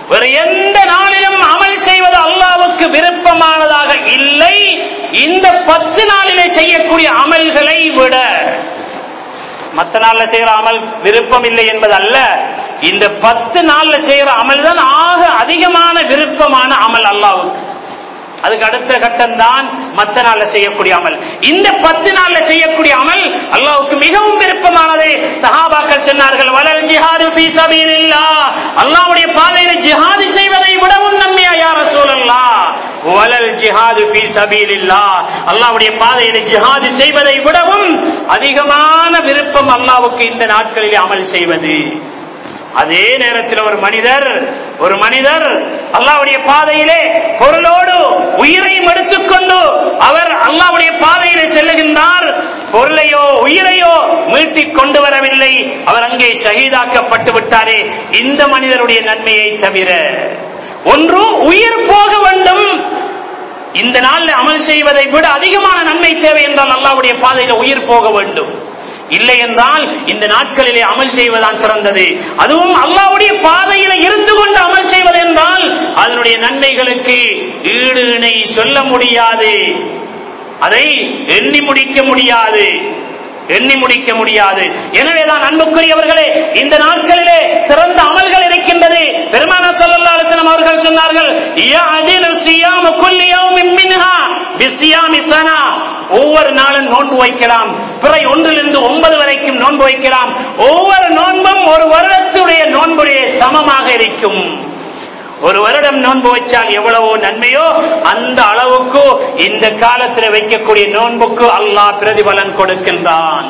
வேறு எந்த நாளிலும் அமல் செய்வது அல்லாவுக்கு விருப்பமானதாக இல்லை இந்த பத்து நாளிலே செய்யக்கூடிய அமல்களை விட மத்த நாள்ல செய்யற அமல் விருப்பம் இல்லை என்பது அல்ல இந்த பத்து நாள்ல செய்யற அமல் தான் ஆக அதிகமான விருப்பமான அமல் அல்லாவுக்கு அதுக்கு அடுத்த கட்டம் தான் மத்த நாள்ல செய்யக்கூடிய அமல் இந்த பத்து நாள்ல செய்யக்கூடிய அமல் அல்லாவுக்கு மிகவும் விருப்பமானது சஹாபாக்கள் சொன்னார்கள் வலல் ஜிஹாது ஃபீ சபீலில்லாஹ் அல்லாஹ்வுடைய பாதையில ஜிஹாது செய்வதை விடவும் நன்மையா யா ரசூலல்லாஹ் வலல் ஜிஹாது ஃபீ சபீலில்லாஹ் அல்லாஹ்வுடைய பாதையில ஜிஹாது செய்வதை விடவும் அதிகமான விருப்பம் அல்லாஹ்வுக்கு இந்த நாட்களில் அமல் செய்வது அதே நேரத்தில் ஒரு மனிதர் ஒரு மனிதர் அல்லாவுடைய பாதையிலே பொருளோடு உயிரையும் எடுத்துக்கொண்டு அவர் அல்லாவுடைய பாதையிலே செல்லுகின்றார் பொருளையோ உயிரையோ மீட்டிக் கொண்டு வரவில்லை அவர் அங்கே ஷஹீதாக்கப்பட்டு விட்டாரே இந்த மனிதருடைய நன்மையை தவிர ஒன்று உயிர் போக வேண்டும் இந்த நாளில் அமல் செய்வதை விட அதிகமான நன்மை தேவை என்றால் அல்லாவுடைய பாதையில உயிர் போக வேண்டும் இல்லை என்றால் இந்த நாட்களிலே அமல் செய்வதுதான் சிறந்தது அதுவும் அல்லாவுடைய பாதையில இருந்து கொண்டு அமல் செய்வது என்றால் அதனுடைய நன்மைகளுக்கு ஈடு இணை சொல்ல முடியாது அதை எண்ணி முடிக்க முடியாது எண்ணி முடிக்க முடியாது எனவேதான் அன்புக்குரியவர்களே இந்த நாட்களிலே சிறந்த அமல்கள் இருக்கின்றது பெருமான சல்லல்லாஹு அலைஹி வஸல்லம் அவர்கள் சொன்னார்கள் யஅதிலு சியாமு குல்லி யௌமின் மின்ஹா பிஸ்ஸியாமி சனா ஒவ்வொரு நாளும் நோன்பு வைக்கலாம் பிறை ஒன்றிலிருந்து ஒன்பது வரைக்கும் நோன்பு வைக்கலாம் ஒவ்வொரு நோன்பும் ஒரு வருடத்துடைய நோன்புடைய சமமாக இருக்கும் ஒரு வருடம் நோன்பு வச்சால் எவ்வளவோ நன்மையோ அந்த அளவுக்கு இந்த காலத்தில் வைக்கக்கூடிய நோன்புக்கு அல்லாஹ் பிரதிபலன் கொடுக்கின்றான்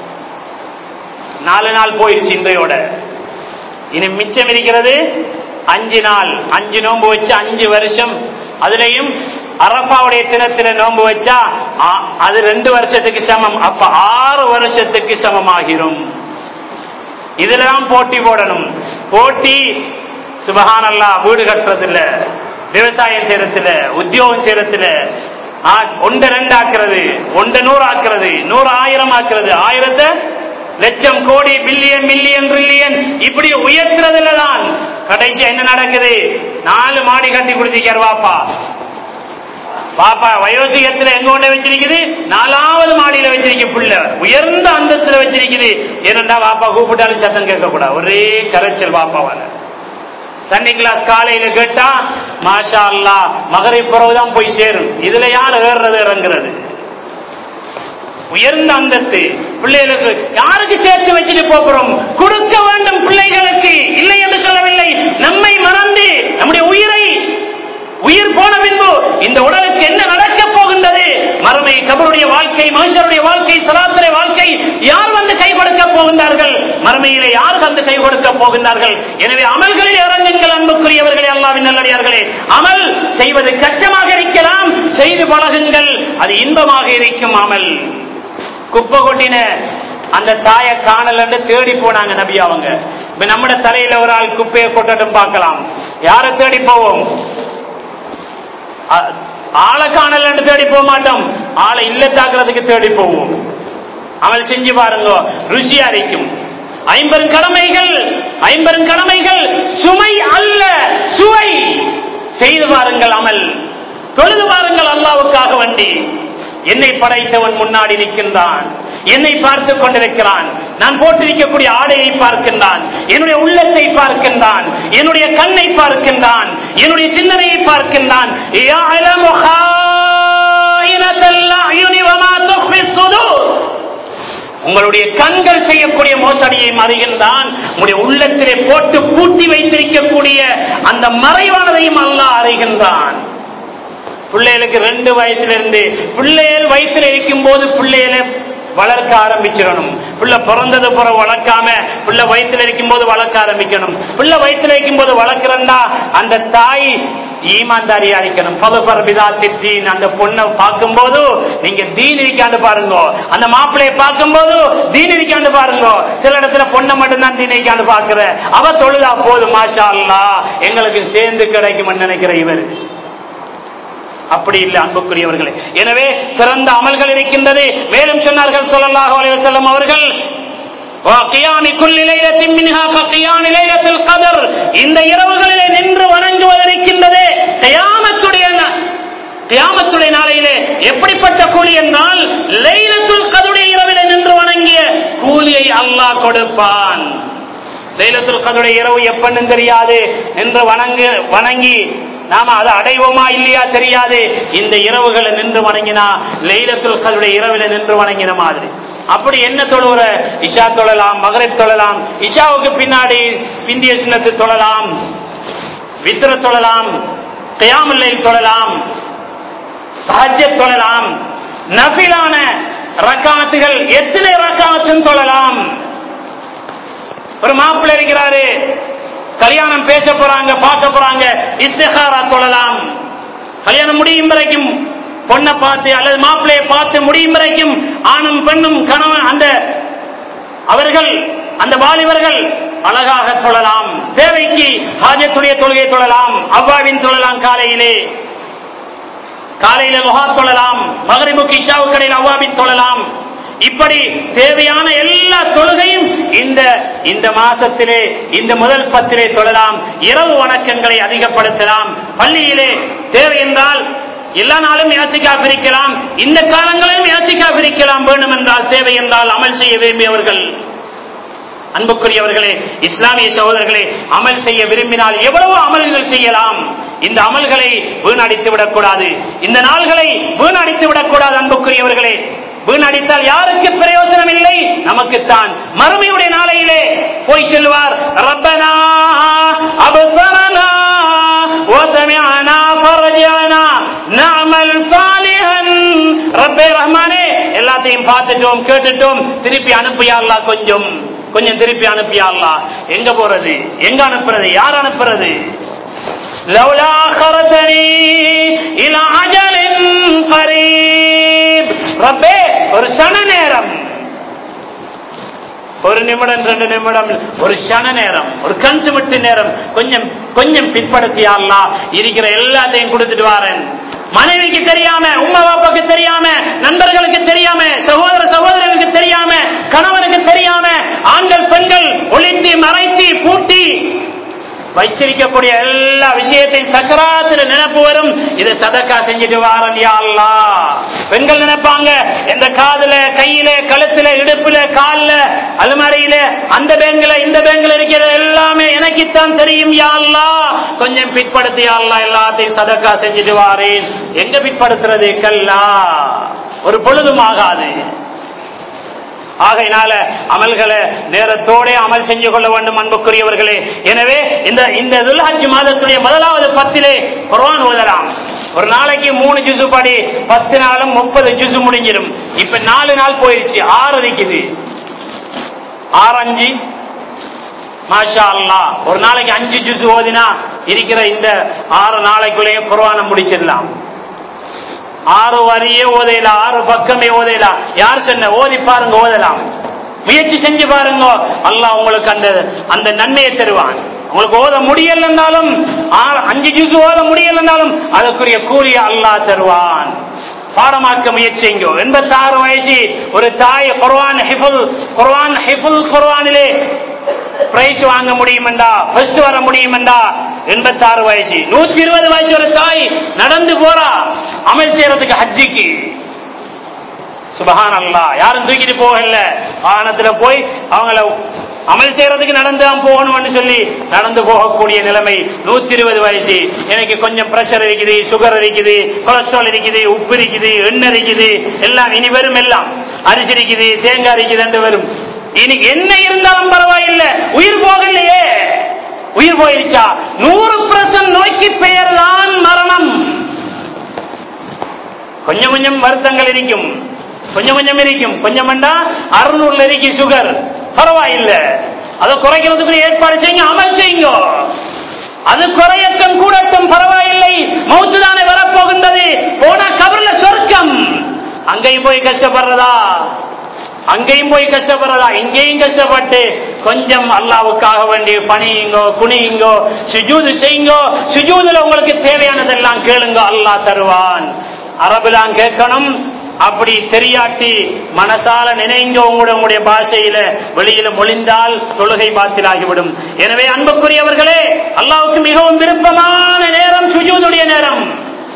நாலு நாள் போயிடுச்சு இன்றையோட இனி மிச்சம் இருக்கிறது அஞ்சு நாள் அஞ்சு நோன்பு வச்சு அஞ்சு வருஷம் அதுலயும் அரப்பாவுடைய தினத்தில நோன்பு வச்சா ஆ- அது ரெண்டு வருஷத்துக்கு சமம் அப்ப ஆறு வருஷத்துக்கு சமமாகிரும் இதுலதான் போட்டி போடணும் போட்டி சுபஹானல்லா வீடு கட்டுறதில்ல விவசாயம் செய்யறதில்ல உத்தியோகம் செய்யறதில்ல ஒன்று ரெண்டு ஆக்குறது ஒன்று நூறு ஆக்குறது நூறு ஆயிரம் ஆக்குறது ஆயிரத்தை லட்சம் கோடி பில்லியன் மில்லியன் ட்ரில்லியன் இப்படி உயர்த்துறதுல தான் கடைசியா என்ன நடக்குது நாலு மாடி கட்டி கொடுத்திருக்காரு வாப்பா பாப்பா வயோசிகத்துல எங்க கொண்டு வச்சிருக்குது நாலாவது மாடியில வச்சிருக்க புள்ள உயர்ந்த அந்தஸ்துல வச்சிருக்குது ஏனண்டா பாப்பா கூப்பிட்டாலும் சத்தம் கேட்க கூடாது ஒரே கரைச்சல் பாப்பாவால தண்ணி கிளாஸ் காலையில கேட்டா மாஷா அல்லா மகரை பிறகுதான் போய் சேரும் இதுல யார் ஏறுறது இறங்குறது உயர்ந்த அந்தஸ்து பிள்ளைகளுக்கு யாருக்கு சேர்த்து வச்சுட்டு போகிறோம் கொடுக்க வேண்டும் பிள்ளைகளுக்கு இல்லை என்று சொல்லவில்லை நம்மை மறந்து நம்முடைய உயிரை உயிர் போன பின்பு இந்த உடலுக்கு என்ன நடக்க போகின்றது மறுமை கபருடைய வாழ்க்கை மனுஷருடைய வாழ்க்கை சராத்திரை வாழ்க்கை யார் வந்து கை கொடுக்க போகின்றார்கள் மறுமையிலே யார் வந்து கை கொடுக்க போகின்றார்கள் எனவே அமல்களில் இறங்குங்கள் அன்புக்குரியவர்களே அல்லாவின் நல்லடியார்களே அமல் செய்வது கஷ்டமாக இருக்கலாம் செய்து பழகுங்கள் அது இன்பமாக இருக்கும் அமல் குப்பை கொட்டின அந்த தாயை காணலன்னு தேடி போனாங்க நபி அவங்க இப்ப நம்ம தலையில ஒரு ஆள் குப்பையை கொட்டட்டும் பார்க்கலாம் யாரை தேடி போவோம் ஆ- ஆளை காணலன்னு தேடி போக மாட்டோம் ஆளை இல்லத்தாக்குறதுக்கு தேடி போவோம் அமல் செஞ்சு பாருங்க ருசியா இருக்கும் ஐம்பெரும் கடமைகள் ஐம்பெரும் கடமைகள் சுமை அல்ல சுவை செய்து பாருங்கள் அமல் தொழுது பாருங்கள் அல்லாவுக்காக வண்டி என்னை படைத்தவன் முன்னாடி நிற்கின்றான் என்னை பார்த்துக் கொண்டிருக்கிறான் நான் போட்டிருக்கக்கூடிய ஆடையை பார்க்கின்றான் என்னுடைய உள்ளத்தை பார்க்கின்றான் என்னுடைய கண்ணை பார்க்கின்றான் என்னுடைய சிந்தனையை பார்க்கின்றான் يَعْلَمُ خَائِنَةَ الْأَعْيُنِ وَمَا تُخْفِي الصُّدُورُ உங்களுடைய கண்கள் செய்யக்கூடிய மோசடியை அறிகின்றான் உங்களுடைய உள்ளத்திலே போட்டு பூட்டி வைத்திருக்கக்கூடிய அந்த மறைவானதையும் அல்லாஹ் அறிகின்றான் பிள்ளைகளுக்கு ரெண்டு வயசுல இருந்து பிள்ளைகள் வயிற்றுல இருக்கும் போது பிள்ளைகளை வளர்க்க ஆரம்பிச்சிடணும் பிள்ளை பிறந்தது பிறகு வளர்க்காம பிள்ளை வயிற்றுல இருக்கும் போது வளர்க்க ஆரம்பிக்கணும் பிள்ளை வயிற்றுல இருக்கும் போது வளர்க்கிறண்டா அந்த தாய் ஈமான்தாரியா இருக்கணும் பலுபர் பிதா தித்தீன் அந்த பொண்ணை பார்க்கும்போது நீங்க தீன் இருக்காண்டு பாருங்க அந்த மாப்பிள்ளையை பார்க்கும்போது தீன் இருக்காண்டு பாருங்க சில இடத்துல பொண்ணை மட்டும்தான் தீன் இருக்காண்டு பாக்குற அவ தொழுதா போதும் மாஷா அல்லாஹ் எங்களுக்கு சேர்ந்து கிடைக்கும்னு நினைக்கிற இவர் அப்படி இல்லை அன்புக்குரியவர்களே எனவே சிறந்த அமல்கள் இருக்கின்றது மேலும் சொன்னார்கள் ஸல்லல்லாஹு அலைஹி வஸல்லம் அவர்கள் وقيام كل ليلة منها كقيام ليلة القدر இந்த இரவுகளிலே நின்று வணங்குவதற்கின்றதே கயாமத்துடைய கியாமத்துடைய நாளையிலே எப்படிப்பட்ட கூலி என்றால் லைலத்துல் கதுடைய இரவிலே நின்று வணங்கிய கூலியை அல்லாஹ் கொடுப்பான் லைலத்துல் கதுடைய இரவு எப்பன்னு தெரியாது நின்று வணங்கு வணங்கி நாம அதை அடைவோமா இல்லையா தெரியாது இந்த இரவுகளை நின்று வணங்கினா லைலத்துல் கதுடைய இரவில நின்று வணங்கின மாதிரி அப்படி என்ன தொழுவுற இஷா தொழலாம் மகரிப் தொழலாம் இஷாவுக்கு பின்னாடி பிந்திய சின்னத்து தொழலாம் வித்திர தொழலாம் கியாமுல்லைல் தொழலாம் தஹஜ்ஜத் தொழலாம் நபிலான ரக்காத்துகள் எத்தனை ரக்காத்தும் தொழலாம் ஒரு மாப்பிள்ளை இருக்கிறாரு கல்யாணம் பேச போறாங்க பார்க்க போறாங்க இஸ்திகாரா தொழலாம் கல்யாணம் முடியும் வரைக்கும் பொண்ணை பார்த்து அல்லது மாப்பிள்ளையை பார்த்து முடியும் வரைக்கும் ஆணும் பெண்ணும் கணவன் அந்த அவர்கள் அந்த வாலிபர்கள் அழகாக தொழலாம் தேவைக்கு ஹாஜத்துடைய தொழுகை தொழலாம் அவ்வாவின் தொழலாம் காலையிலே காலையில முகா தொழலாம் மகரிமுக்கு இஷாவுக்கு இடையில் அவ்வாவின் தொழலாம் இப்படி தேவையான எல்லா தொழுகையும் இந்த இந்த மாசத்திலே இந்த முதல் பத்திலே தொழலாம் இரவு வணக்கங்களை அதிகப்படுத்தலாம் பள்ளியிலே தேவை என்றால் எல்லா நாளும் யாத்திக்கா பிரிக்கலாம் இந்த காலங்களிலும் யாத்திக்கா பிரிக்கலாம் வேண்டும் என்றால் தேவை என்றால் அமல் செய்ய விரும்பியவர்கள் அன்புக்குரியவர்களே இஸ்லாமிய சகோதரர்களே அமல் செய்ய விரும்பினால் எவ்வளவோ அமல்கள் செய்யலாம் இந்த அமல்களை வீணடித்து விடக்கூடாது இந்த நாள்களை வீணடித்து விடக்கூடாது அன்புக்குரியவர்களே வீணடித்தால் யாருக்கு பிரயோஜனம் இல்லை நமக்குத்தான் மறுமையுடைய நாளையிலே போய் செல்வார் ரப்பனா அபசரனா وسمعنا فرجعنا نعمل صالحا ரப்பே ரஹ்மானே எல்லாத்தையும் பார்த்துட்டோம் கேட்டுட்டோம் திருப்பி அனுப்பியா அல்லாஹ் கொஞ்சம் கொஞ்சம் திருப்பி அனுப்பியா அல்லாஹ் எங்க போறது எங்க அனுப்புறது யார் அனுப்புறது لولا أخرتني إلى أجل قريب ரப்பே ஒரு சன நேரம் ஒரு நிமிடம் ரெண்டு நிமிடம் ஒரு சன நேரம் ஒரு கன்சுமிட்டு நேரம் கொஞ்சம் கொஞ்சம் பிற்படுத்தியாள்லா இருக்கிற எல்லாத்தையும் கொடுத்துட்டு வாரேன் மனைவிக்கு தெரியாம உமா பாப்பாக்கு தெரியாம நண்பர்களுக்கு தெரியாம சகோதர சகோதரர்களுக்கு தெரியாம கணவனுக்கு தெரியாம ஆண்கள் பெண்கள் ஒளித்து மறைத்து பூட்டி வச்சிருக்கக்கூடிய எல்லா விஷயத்தையும் சக்கராத்துல நினைப்பு வரும் இதை சதக்கா செஞ்சுட்டு வாரன் யா அல்லாஹ் பெண்கள் நினைப்பாங்க இந்த காதுல கையில கழுத்துல இடுப்புல கால்ல அலுமாரியில அந்த பேங்க்ல இந்த பேங்க்ல இருக்கிற எல்லாமே எனக்குத்தான் தெரியும் யா அல்லாஹ் கொஞ்சம் பிற்படுத்தி யா அல்லாஹ் எல்லாத்தையும் சதக்கா செஞ்சுட்டு வாரேன் எங்க பிற்படுத்துறது கல்லா ஒரு பொழுதும் ஆகாது ஆகையினால அமல்களை நேரத்தோட அமல் செஞ்சு கொள்ள வேண்டும் அன்புக்குரியவர்களே எனவே இந்த இந்த துல்ஹஜ் மாதத்துடைய முதலாவது பத்திலே குர்ஆன் ஓதலாம் ஒரு நாளைக்கு மூணு ஜுசு படி பத்து நாளும் முப்பது ஜுசு முடிஞ்சிடும் இப்ப நாலு நாள் போயிருச்சு ஆறு இருக்குது ஆறு அஞ்சு மாஷா அல்லாஹ் ஒரு நாளைக்கு அஞ்சு ஜுசு ஓதினா இருக்கிற இந்த ஆறு நாளைக்குள்ளேயே குர்ஆனை முடிச்சிடலாம் ஆறு வரியே ஓதையலாம் ஆறு பக்கமே ஓதையலாம் யார் சொன்ன ஓதி பாருங்க ஓதலாம் முயற்சி செஞ்சு பாருங்க அல்லாஹ் உங்களுக்கு அந்த அந்த நன்மையை தருவான் உங்களுக்கு ஓத முடியலன்னாலும் ஆ- அஞ்சு ஜூஸ் ஓத முடியலன்னாலும் அதற்குரிய கூலிய அல்லாஹ் தருவான் பாடமாக்க முயற்சிங்கோ எண்பத்தாறு வயசு ஒரு தாய் குர்ஆன் ஹிஃபுல் குர்ஆன் ஹிஃபுல் குர்ஆனிலே பிரைஸ் வாங்க முடியுமெண்டா ஃபர்ஸ்ட் வர முடியுமெண்டா எண்பத்தாறு வயசு நூத்தி இருபது வயசு ஒரு தாய் நடந்து போறா அமல் செய்யறதுக்கு ஹஜ்ஜிக்கு சுபஹான் அல்லாஹ் யாரும் தூக்கிட்டு போகல வாகனத்துல போய் அவங்கள அமல் செய்யறதுக்கு நடந்து தான் போகணும்னு சொல்லி நடந்து போகக்கூடிய நிலைமை நூத்தி இருபது வயசு எனக்கு கொஞ்சம் பிரஷர் இருக்குது சுகர் இருக்குது கொலஸ்ட்ரால் இருக்குது உப்பு இருக்குது எண்ணெய் இருக்குது எல்லாம் இனி வரும் எல்லாம் அரிசி இருக்குது தேங்காய் இருக்குது என்று வரும் இனி என்ன இருந்தாலும் பரவாயில்லை உயிர் போகலையே உயிர் போயிருச்சா நூறு பிரசன்ட் நோய்க்கு பெயர் தான் மரணம் கொஞ்சம் கொஞ்சம் வருத்தங்கள் இருக்கும் கொஞ்சம் கொஞ்சம் இருக்கும் கொஞ்சம் வேண்டா அறுநூறுல இருக்கு சுகர் பரவாயில்லை அதை குறைக்கிறதுக்கு ஏற்பாடு செய்யுங்க அமல் செய்யுங்க அது குறையட்டும் கூடட்டும் பரவாயில்லை மௌத்து தானே வரப்போகின்றது போனா கபர்ல சொர்க்கம் அங்கேயும் போய் கஷ்டப்படுறதா அங்கேயும் போய் கஷ்டப்படுறதா இங்கேயும் கஷ்டப்பட்டு கொஞ்சம் அல்லாவுக்காக வேண்டி பணியுங்கோ குனியுங்கோ சுஜூது செய்யுங்கோ சுஜூதுல உங்களுக்கு தேவையானதெல்லாம் கேளுங்க அல்லாஹ் தருவான் அரபுலாம் கேட்கணும் அப்படி தெரியாட்டி மனசால நினைங்க உங்களுடைய உங்களுடைய பாஷையில வெளியில மொழிந்தால் தொழுகை பாத்திலாகிவிடும் எனவே அன்புக்குரியவர்களே அல்லாவுக்கு மிகவும் விருப்பமான நேரம் சுஜூதுடைய நேரம்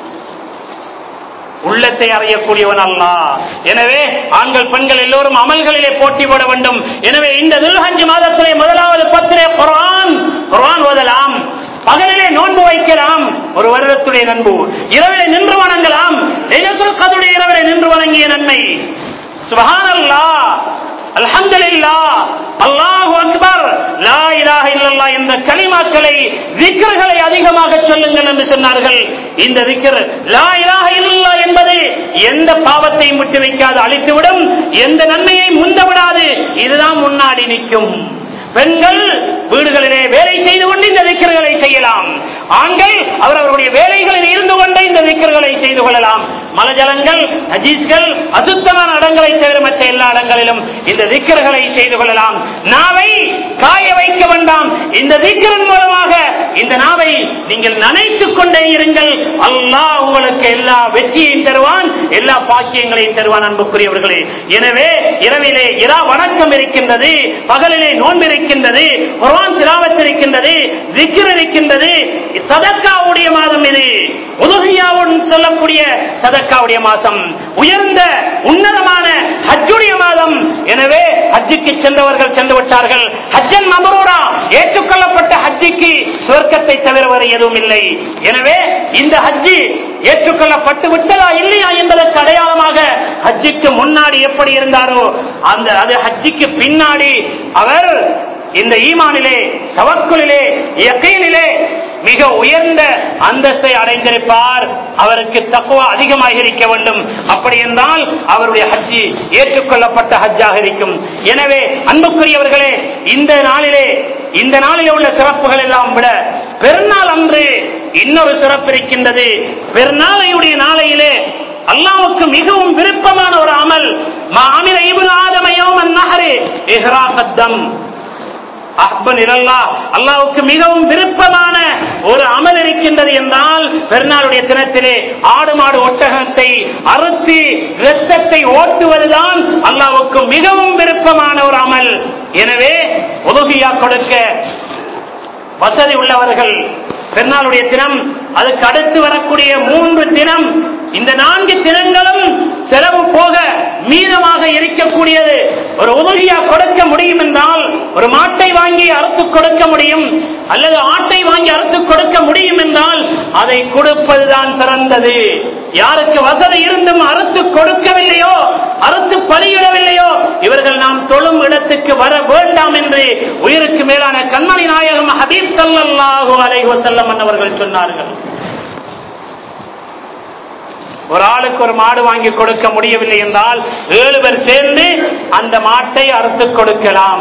உள்ளத்தை அறியக்கூடியவன் அல்லாஹ் எனவே ஆண்கள் பெண்கள் எல்லோரும் அமல்களிலே போட்டி போட வேண்டும் எனவே இந்த துல்ஹஜ் மாதத்திலே முதலாவது பத்திரே குர்ஆன் குர்ஆன் ஓதலாம் பகலிலே நோன்பு வைக்கலாம் ஒரு வருடத்துடைய நண்பு இரவிலே நின்று வணங்கலாம் லைலத்துல் கதுடைய இரவிலே நின்று வணங்கிய நன்மை சுபஹானல்லாஹ் அல்ஹம்துலில்லாஹ் அல்லாஹு அக்பர் லா இலாஹ இல்லல்லாஹ் என்ற கலிமாக்களை விக்கிர்களை அதிகமாக சொல்லுங்கள் என்று சொன்னார்கள் இந்த விக்கிர் லா இலாஹ இல்லல்லாஹ் என்பது எந்த பாவத்தையும் விட்டு வைக்காது அழித்துவிடும் எந்த நன்மையை முந்த விடாது இதுதான் முன்னாடி நிற்கும் பெண்கள் வீடுகளிலே வேலை செய்து கொண்டு இந்த விக்கிர்களை செய்யலாம் ஆண்கள் அவரவருடைய வேலைகளில் இருந்து கொண்டு இந்த விக்கிர்களை செய்து கொள்ளலாம் மலஜலங்கள் நஜீஸ்கள் அசுத்தமான இடங்களை தவிர மற்ற எல்லா இடங்களிலும் இந்த திக்கர்களை செய்து கொள்ளலாம் நாவை காய வைக்க வேண்டாம் இந்த திக்கரின் மூலமாக இந்த நாவை நீங்கள் நனைத்துக் கொண்டே இருங்கள் அல்லாஹ் உங்களுக்கு எல்லா வெற்றியையும் தருவான் எல்லா பாக்கியங்களையும் தருவான் அன்புக்குரியவர்களே எனவே இரவிலே இரா வணக்கம் இருக்கின்றது பகலிலே நோன்பு இருக்கின்றது குர்ஆன் திலாவத் இருக்கின்றது திக்ர் இருக்கின்றது சதக்காவுடைய மாதம் இது உதுகியாவுடன் சொல்லக்கூடிய சதக்காவுடைய மாதம் உயர்ந்த உன்னதமான ஹஜ்ஜுடைய மாதம் எனவே ஹஜ்ஜுக்கு சென்றவர்கள் சென்று விட்டார்கள் ஹஜ்ஜன் மபரூரா ஏற்றுக்கொள்ளப்பட்ட ஹஜ்ஜிக்கு சுவர்க்கத்தை தவிர வேறு எதுவும் இல்லை எனவே இந்த ஹஜ்ஜி ஏற்றுக்கொள்ளப்பட்டு விட்டதா இல்லையா என்பதற்கு அடையாளமாக ஹஜ்ஜிக்கு முன்னாடி எப்படி இருந்தாரோ அந்த அது ஹஜ்ஜிக்கு பின்னாடி அவர் இந்த ஈமானிலே தவக்குலிலே யக்கீனிலே மிக உயர்ந்த அந்தஸ்தை அடைந்திருப்பார் அவருக்கு தக்குவா அதிகமாக இருக்க வேண்டும் அப்படி என்றால் அவருடைய ஹஜ்ஜி ஏற்றுக்கொள்ளப்பட்ட ஹஜ்ஜாக இருக்கும் எனவே அன்புக்குரியவர்களே இந்த நாளிலே இந்த நாளிலே உள்ள சிறப்புகள் எல்லாம் விட பெருநாள் அன்று இன்னொரு சிறப்பு இருக்கின்றது பெருநாளையுடைய நாளையிலே அல்லாவுக்கு மிகவும் விருப்பமான ஒரு அமல் மாமிர இபுல் ஆதமயோம் அந்நகரே இஹ்ராகத்தம் அஹ்பன் இரல்லா அல்லாவுக்கு மிகவும் விருப்பமான ஒரு அமல் இருக்கின்றது என்றால் பெருநாளுடைய தினத்திலே ஆடு மாடு ஒட்டகத்தை அறுத்து இரத்தத்தை ஓட்டுவதுதான் அல்லாவுக்கு மிகவும் விருப்பமான ஒரு அமல் எனவே உதவியா கொடுக்க வசதி உள்ளவர்கள் பெருநாளுடைய தினம் அதுக்கு அடுத்து வரக்கூடிய மூன்று தினம் இந்த நான்கு தினங்களும் செலவு போக மீதமாக இருக்கக்கூடியது ஒரு உதவியா கொடுக்க முடியும் என்றால் ஒரு மாட்டை வாங்கி அறுத்து கொடுக்க முடியும் அல்லது ஆட்டை வாங்கி அறுத்து கொடுக்க முடியும் என்றால் அதை கொடுப்பதுதான் சிறந்தது யாருக்கு வசதி இருந்தும் அறுத்து கொடுக்கவில்லையோ அறுத்து பலியிடவில்லையோ இவர்கள் நாம் தொழும் இடத்துக்கு வர வேண்டாம் என்று உயிருக்கு மேலான கண்மணி நாயகம் ஹபீப் சல்லாஹூ அலைஹி வஸல்லம் அவர்கள் சொன்னார்கள் ஒரு ஆளுக்கு ஒரு மாடு வாங்கி கொடுக்க முடியவில்லை என்றால் ஏழு பேர் சேர்ந்து அந்த மாட்டை அறுத்து கொடுக்கலாம்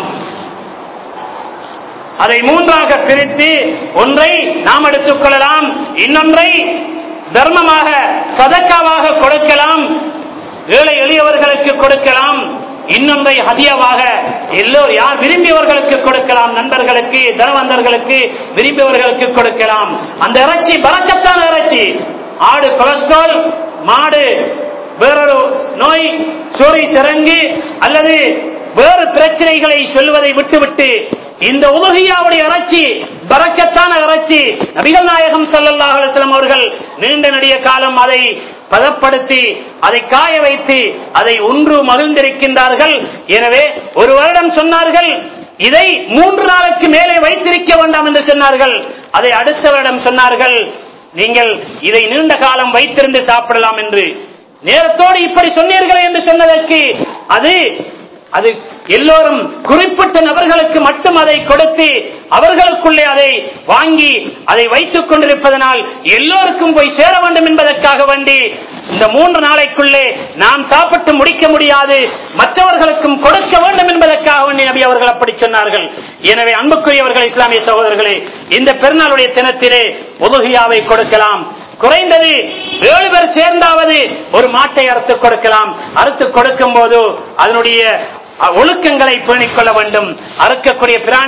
அதை மூன்றாக பிரித்து ஒன்றை நாம் எடுத்துக் கொள்ளலாம் இன்னொன்றை தர்மமாக சதக்காவாக கொடுக்கலாம் ஏழை எளியவர்களுக்கு கொடுக்கலாம் இன்னொன்றை ஹதியாவாக எல்லோர் யார் விரும்பியவர்களுக்கு கொடுக்கலாம் நண்பர்களுக்கு தனவந்தர்களுக்கு விரும்பியவர்களுக்கு கொடுக்கலாம் அந்த இறைச்சி பறக்கத்தான இறைச்சி ஆடு கொலஸ்ட்ரால் மாடு வேறொரு நோய் சொறி சிறங்கு அல்லது வேறு பிரச்சனைகளை சொல்வதை விட்டுவிட்டு இந்த உலகியாவுடைய இறைச்சி பறக்கத்தான இறைச்சி நபிகள் நாயகம் சல்லல்லாஹு அலைஹி வஸல்லம் அவர்கள் நீண்ட நெடிய காலம் அதை பதப்படுத்தி அதை காய வைத்து அதை ஒன்று மகிழ்ந்திருக்கின்றார்கள் எனவே ஒரு வருடம் சொன்னார்கள் இதை மூன்று நாளுக்கு மேலே வைத்திருக்க வேண்டாம் என்று சொன்னார்கள் அதை அடுத்த வருடம் சொன்னார்கள் நீங்கள் இதை நீண்ட காலம் வைத்திருந்து சாப்பிடலாம் என்று நேரத்தோடு இப்படி சொன்னீர்கள் என்று சொன்னதற்கு அது அது எல்லோரும் குறிப்பிட்ட நபர்களுக்கு மட்டும் அதை கொடுத்து அவர்களுக்குள்ளே அதை வாங்கி அதை வைத்துக் கொண்டிருப்பதனால் எல்லோருக்கும் போய் சேர வேண்டும் என்பதற்காக வேண்டி இந்த மூன்று நாளைக்குள்ளே நாம் சாப்பிட்டு முடிக்க முடியாது மற்றவர்களுக்கும் கொடுக்க வேண்டும் என்பதற்காக வேண்டி நபி அவர்கள் அப்படி சொன்னார்கள் எனவே அன்புக்குரியவர்கள் இஸ்லாமிய சகோதரர்களே இந்த பெருநாளுடைய தினத்திலே உதுகியாவை கொடுக்கலாம் குறைந்தது ஏழு பேர் சேர்ந்தாவது ஒரு மாட்டை அறுத்து கொடுக்கலாம் அறுத்து கொடுக்கும் போது அதனுடைய ஒழுக்கங்களை பேணிக் கொள்ள வேண்டும் அறுக்கக்கூடிய பிராணி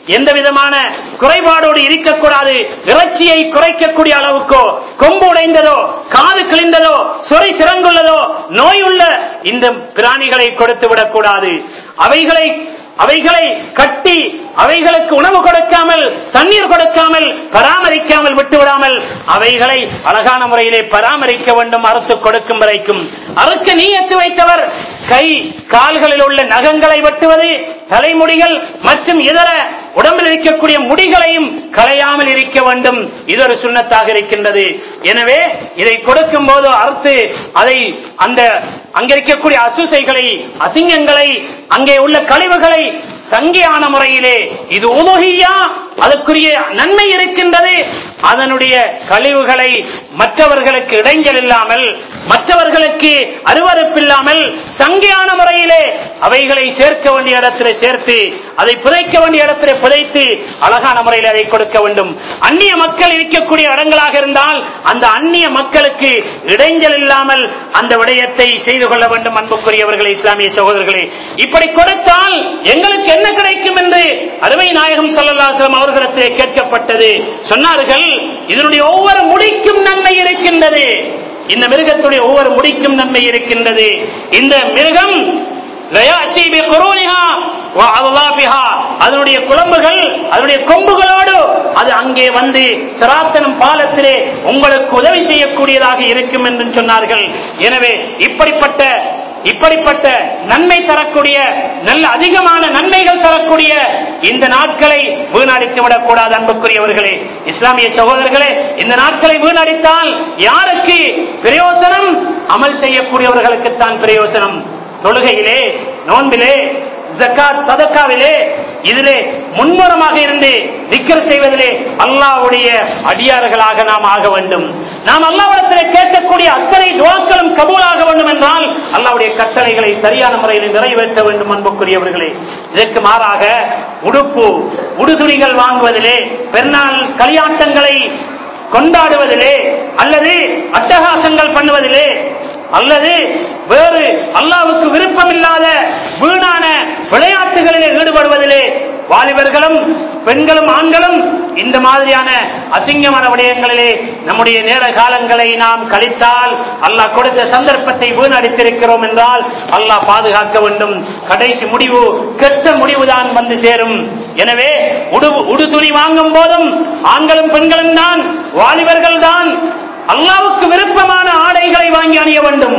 எந்த விதமான குறைபாடோடு இருக்கக்கூடாது இறைச்சியை குறைக்கக்கூடிய அளவுக்கோ கொம்பு உடைந்ததோ காது கிழிந்ததோ சொறி சிறங்குள்ளதோ நோயுள்ள இந்த பிராணிகளை கொடுத்து விடக்கூடாது அவைகளை அவைகளை கட்டி அவைகளுக்கு உணவு கொடுக்காமல் தண்ணீர் கொடுக்காமல் பராமரிக்காமல் விட்டுவிடாமல் அவைகளை அழகான முறையிலே பராமரிக்க வேண்டும் அறுத்து கொடுக்கும் வரைக்கும் அறுக்க நீயத்து வைத்தவர் கை கால்களில் உள்ள நகங்களை வெட்டுவது தலைமுடிகள் மற்றும் இதர உடம்பில் இருக்கக்கூடிய முடிகளையும் களையாமல் இருக்க வேண்டும் இது ஒரு சுண்ணத்தாக இருக்கின்றது எனவே இதை கொடுக்கும் போது அறுத்து அதை அந்த அங்கே இருக்கக்கூடிய அசுசைகளை அசிங்கங்களை அங்கே உள்ள கழிவுகளை சங்கியான முறையிலே இது உதுகியா அதுக்குரிய நன்மை இருக்கின்றது அதனுடைய கழிவுகளை மற்றவர்களுக்கு இடைஞ்சல் இல்லாமல் மற்றவர்களுக்கு அருவறுப்பில்லாமல் சங்கியான முறையிலே அவைகளை சேர்க்க வேண்டிய இடத்திலே சேர்த்து அதை புதைக்க வேண்டிய இடத்திலே புதைத்து அழகான முறையில் அதை கொடுக்க வேண்டும் அந்நிய மக்கள் இருக்கக்கூடிய இடங்களாக இருந்தால் அந்த அந்நிய மக்களுக்கு இடைஞ்சல் இல்லாமல் அந்த விடயத்தை செய்து கொள்ள வேண்டும் அன்புக்குரியவர்களே இஸ்லாமிய சகோதரர்களே இப்படி கொடுத்தால் எங்களுக்கு என்ன கிடைக்கும் என்று அருமை நாயகம் சல்லல்லாஸ்லம் அவர்களிடத்திலே கேட்கப்பட்டது சொன்னார்கள் இதனுடைய ஒவ்வொரு முடிக்கும் நன்மை இருக்கின்றது இந்த மிருகத்துடைய ஒவ்வொரு முடிக்கும் நன்மை இருக்கின்றது இந்த மிருகம் லயாத்தி பிகுரூனிஹா வ அல்லாஃபிஹா அதனுடைய குழம்புகள் அதனுடைய கொம்புகளோடு அது அங்கே வந்து சிராத்தனம் பாலத்திலே உங்களுக்கு உதவி செய்யக்கூடியதாக இருக்கும் என்று சொன்னார்கள் எனவே இப்படிப்பட்ட இப்படிப்பட்ட நன்மை தரக்கூடிய நல்ல அதிகமான நன்மைகள் தரக்கூடிய இந்த நாட்களை வீணடித்து விடக்கூடாது அன்புக்குரியவர்களே இஸ்லாமிய சகோதரர்களே இந்த நாட்களை வீணடித்தால் யாருக்கு பிரயோசனம் அமல் செய்யக்கூடியவர்களுக்குத்தான் பிரயோசனம் தொழுகையிலே நோன்பிலே ஜக்காத் சதக்காவிலே இதிலே முன்முறமாக இருந்து திக்கர் செய்வதிலே அல்லாவுடைய அடியார்களாக நாம் ஆக வேண்டும் நாம் அல்லாவிடத்திலே கேட்கக்கூடிய அத்தனை துவாக்களும் கபூலாக வேண்டும் என்றால் அல்லாவுடைய கட்டளைகளை சரியான முறையில் நிறைவேற்ற வேண்டும் அன்புக்குரியவர்களே இதற்கு மாறாக உடுப்பு உடுதுணிகள் வாங்குவதிலே பெருநாள் களியாட்டங்களை கொண்டாடுவதிலே அல்லது அட்டகாசங்கள் பண்ணுவதிலே அல்லது வேறு அல்லாவுக்கு விருப்பமில்லாத வீணான விளையாட்டுகளிலே ஈடுபடுவதிலே வாலிபர்களும் பெண்களும் ஆண்களும் இந்த மாதிரியான அசிங்கமான விடயங்களிலே நம்முடைய நேர காலங்களை நாம் கழித்தால் அல்லாஹ் கொடுத்த சந்தர்ப்பத்தை வீணடித்திருக்கிறோம் என்றால் அல்லாஹ் பாதுகாக்க வேண்டும் கடைசி முடிவு கெட்ட முடிவுதான் வந்து சேரும் எனவே உடு உடுதுணி வாங்கும் போதும் ஆண்களும் பெண்களும் தான் வாலிபர்கள் தான் அல்லாவுக்கு விருப்பமான ஆடைகளை வாங்கி அணிய வேண்டும்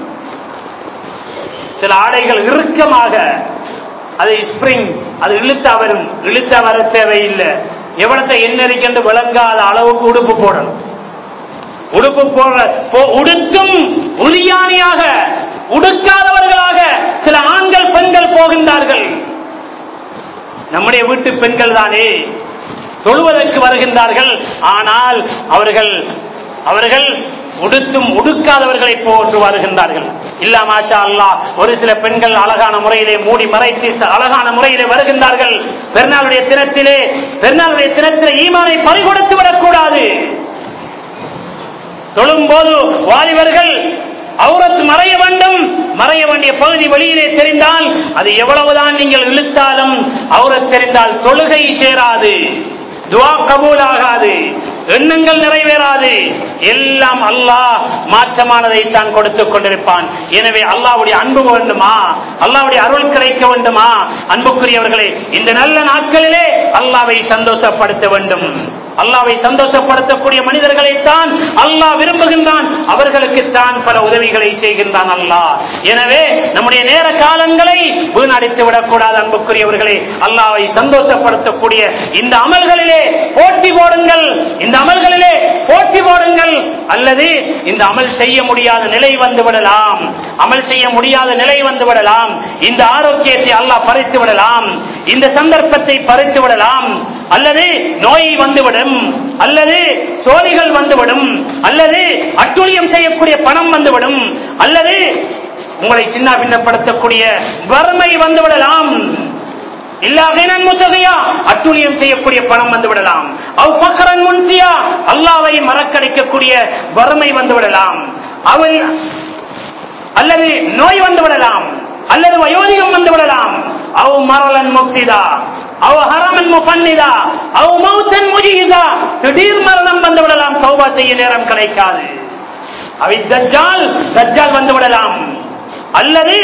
சில ஆடைகள் இறுக்கமாக அது ஸ்பிரிங் அது இழுத்தா வரும் இழுத்தா வர தேவையில்லை எவ்வளத்தை என்ன இருக்கின்ற விளங்காத அளவுக்கு உடுப்பு போடணும் உடுப்பு போடுற போ- உடுத்தும் உரியாணியாக உடுக்காதவர்களாக சில ஆண்கள் பெண்கள் போகின்றார்கள் நம்முடைய வீட்டு பெண்கள் தானே தொழுவதற்கு வருகின்றார்கள் ஆனால் அவர்கள் அவர்கள் உடுத்தும் உடுக்காதவர்களை போன்று வருகின்றார்கள் இல்ல மாஷா அல்லாஹ் ஒரு சில பெண்கள் அழகான முறையிலே மூடி மறைத்து ச- அழகான முறையிலே வருகின்றார்கள் பெருநாளுடைய தினத்திலே பெருநாளுடைய தினத்திலே ஈமானை பறிகொடுத்து விடக்கூடாது தொழும்போது வாலிபர்கள் அவுரத் மறைய வேண்டும் மறைய வேண்டிய பகுதி வெளியிலே தெரிந்தால் அது எவ்வளவுதான் நீங்கள் இழுத்தாலும் அவுரத் தெரிந்தால் தொழுகை சேராது துவா கபூல் ஆகாது எண்ணங்கள் நிறைவேறாது எல்லாம் அல்லாஹ் மாற்றமானதை தான் கொடுத்துக் கொண்டிருப்பான் எனவே அல்லாஹ்வுடைய அன்பு வேண்டுமா அல்லாஹ்வுடைய அருள் கிடைக்க வேண்டுமா அன்புக்குரியவர்களே இந்த நல்ல நாட்களிலே அல்லாவை சந்தோஷப்படுத்த வேண்டும் அல்லாவை சந்தோஷப்படுத்தக்கூடிய மனிதர்களைத்தான் அல்லாஹ் விரும்புகின்றான் அவர்களுக்குத்தான் பல உதவிகளை செய்கின்றான் அல்லாஹ் எனவே நம்முடைய நேர காலங்களை வீணடித்து விடக்கூடாது அன்புக்குரியவர்களே அல்லாவை சந்தோஷப்படுத்தக்கூடிய இந்த அமல்களிலே போட்டி போடுங்கள் இந்த அமல்களிலே போட்டி போடுங்கள் அல்லது இந்த அமல் செய்ய முடியாத நிலை வந்து விடலாம் அமல் செய்ய முடியாத நிலை வந்து விடலாம் இந்த ஆரோக்கியத்தை அல்லாஹ் பறித்து விடலாம் இந்த சந்தர்ப்பத்தை பறித்து விடலாம் அல்லது நோய் வந்துவிடும் அல்லது சோழிகள் வந்துவிடும் அல்லது அட்டுழியம் செய்யக்கூடிய பணம் வந்துவிடும் அல்லது உங்களை சின்ன பின்னப்படுத்தக்கூடிய வறுமை வந்துவிடலாம் இல்லாதேனன் முத்தகையா அட்டுழியம் செய்யக்கூடிய பணம் வந்து விடலாம் அவ் பக்கரன் முன்சியா அல்லாவை மறக்கடிக்கக்கூடிய வறுமை வந்து விடலாம் அவள் அல்லது நோய் வந்து விடலாம் அல்லது வயோதிகம் வந்து விடலாம் அவ் மரலன் முஃப்சிதா அவ் ஹரமன் முஃபன்னிதா அவ் மௌத்தன் முஜீஸா திடீர் மரணம் வந்து விடலாம் தௌபா செய்ய நேரம் கிடைக்காது அவை தஜ்ஜால் தஜ்ஜால் வந்து விடலாம் அல்லது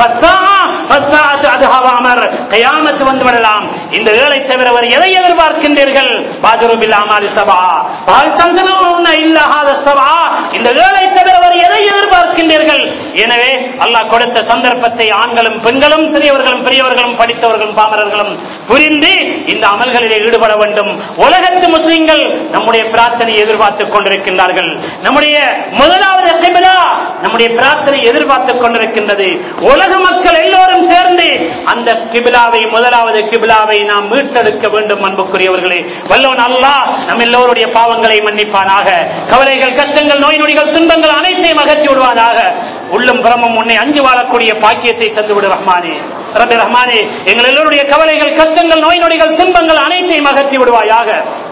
கயாமத்து வந்து விடலாம் இந்த ஏழை தவிர அவர் எதை எதிர்பார்க்கின்றீர்கள் பாதுருபில் அமாலி சபா பால் தந்தனவுன்ன இல்லாத சபா இந்த ஏழை தவிர அவர் எதை எதிர்பார்க்கின்றீர்கள் எனவே அல்லாஹ் கொடுத்த சந்தர்ப்பத்தை ஆண்களும் பெண்களும் சிறியவர்களும் பெரியவர்களும் படித்தவர்களும் பாமரர்களும் புரிந்து இந்த அமல்களிலே ஈடுபட வேண்டும் உலகத்து முஸ்லிம்கள் நம்முடைய பிரார்த்தனை எதிர்பார்த்துக் கொண்டிருக்கின்றார்கள் நம்முடைய முதலாவது கிபிலா நம்முடைய பிரார்த்தனை எதிர்பார்த்துக் கொண்டிருக்கின்றது உலக மக்கள் எல்லோரும் சேர்ந்து அந்த கிபிலாவை முதலாவது கிபிலாவை நாம் மீட்டெடுக்க வேண்டும் அன்புக்குரியவர்களே வல்லவன் அல்லாஹ் நம் எல்லோருடைய பாவங்களை மன்னிப்பானாக கவலைகள் கஷ்டங்கள் நோய் நொடிகள் துன்பங்கள் அனைத்தையும் அகற்றி விடுவானாக உள்ளம் பிரமம் உன்னை அஞ்சு வாழக்கூடிய பாக்கியத்தை தந்து விடு ரஹ்மானே ரபி ரஹ்மானே எங்கள் எல்லோருடைய கவலைகள் கஷ்டங்கள் நோய் நொடிகள் துன்பங்கள் அனைத்தையும் அகற்றி விடுவாயாக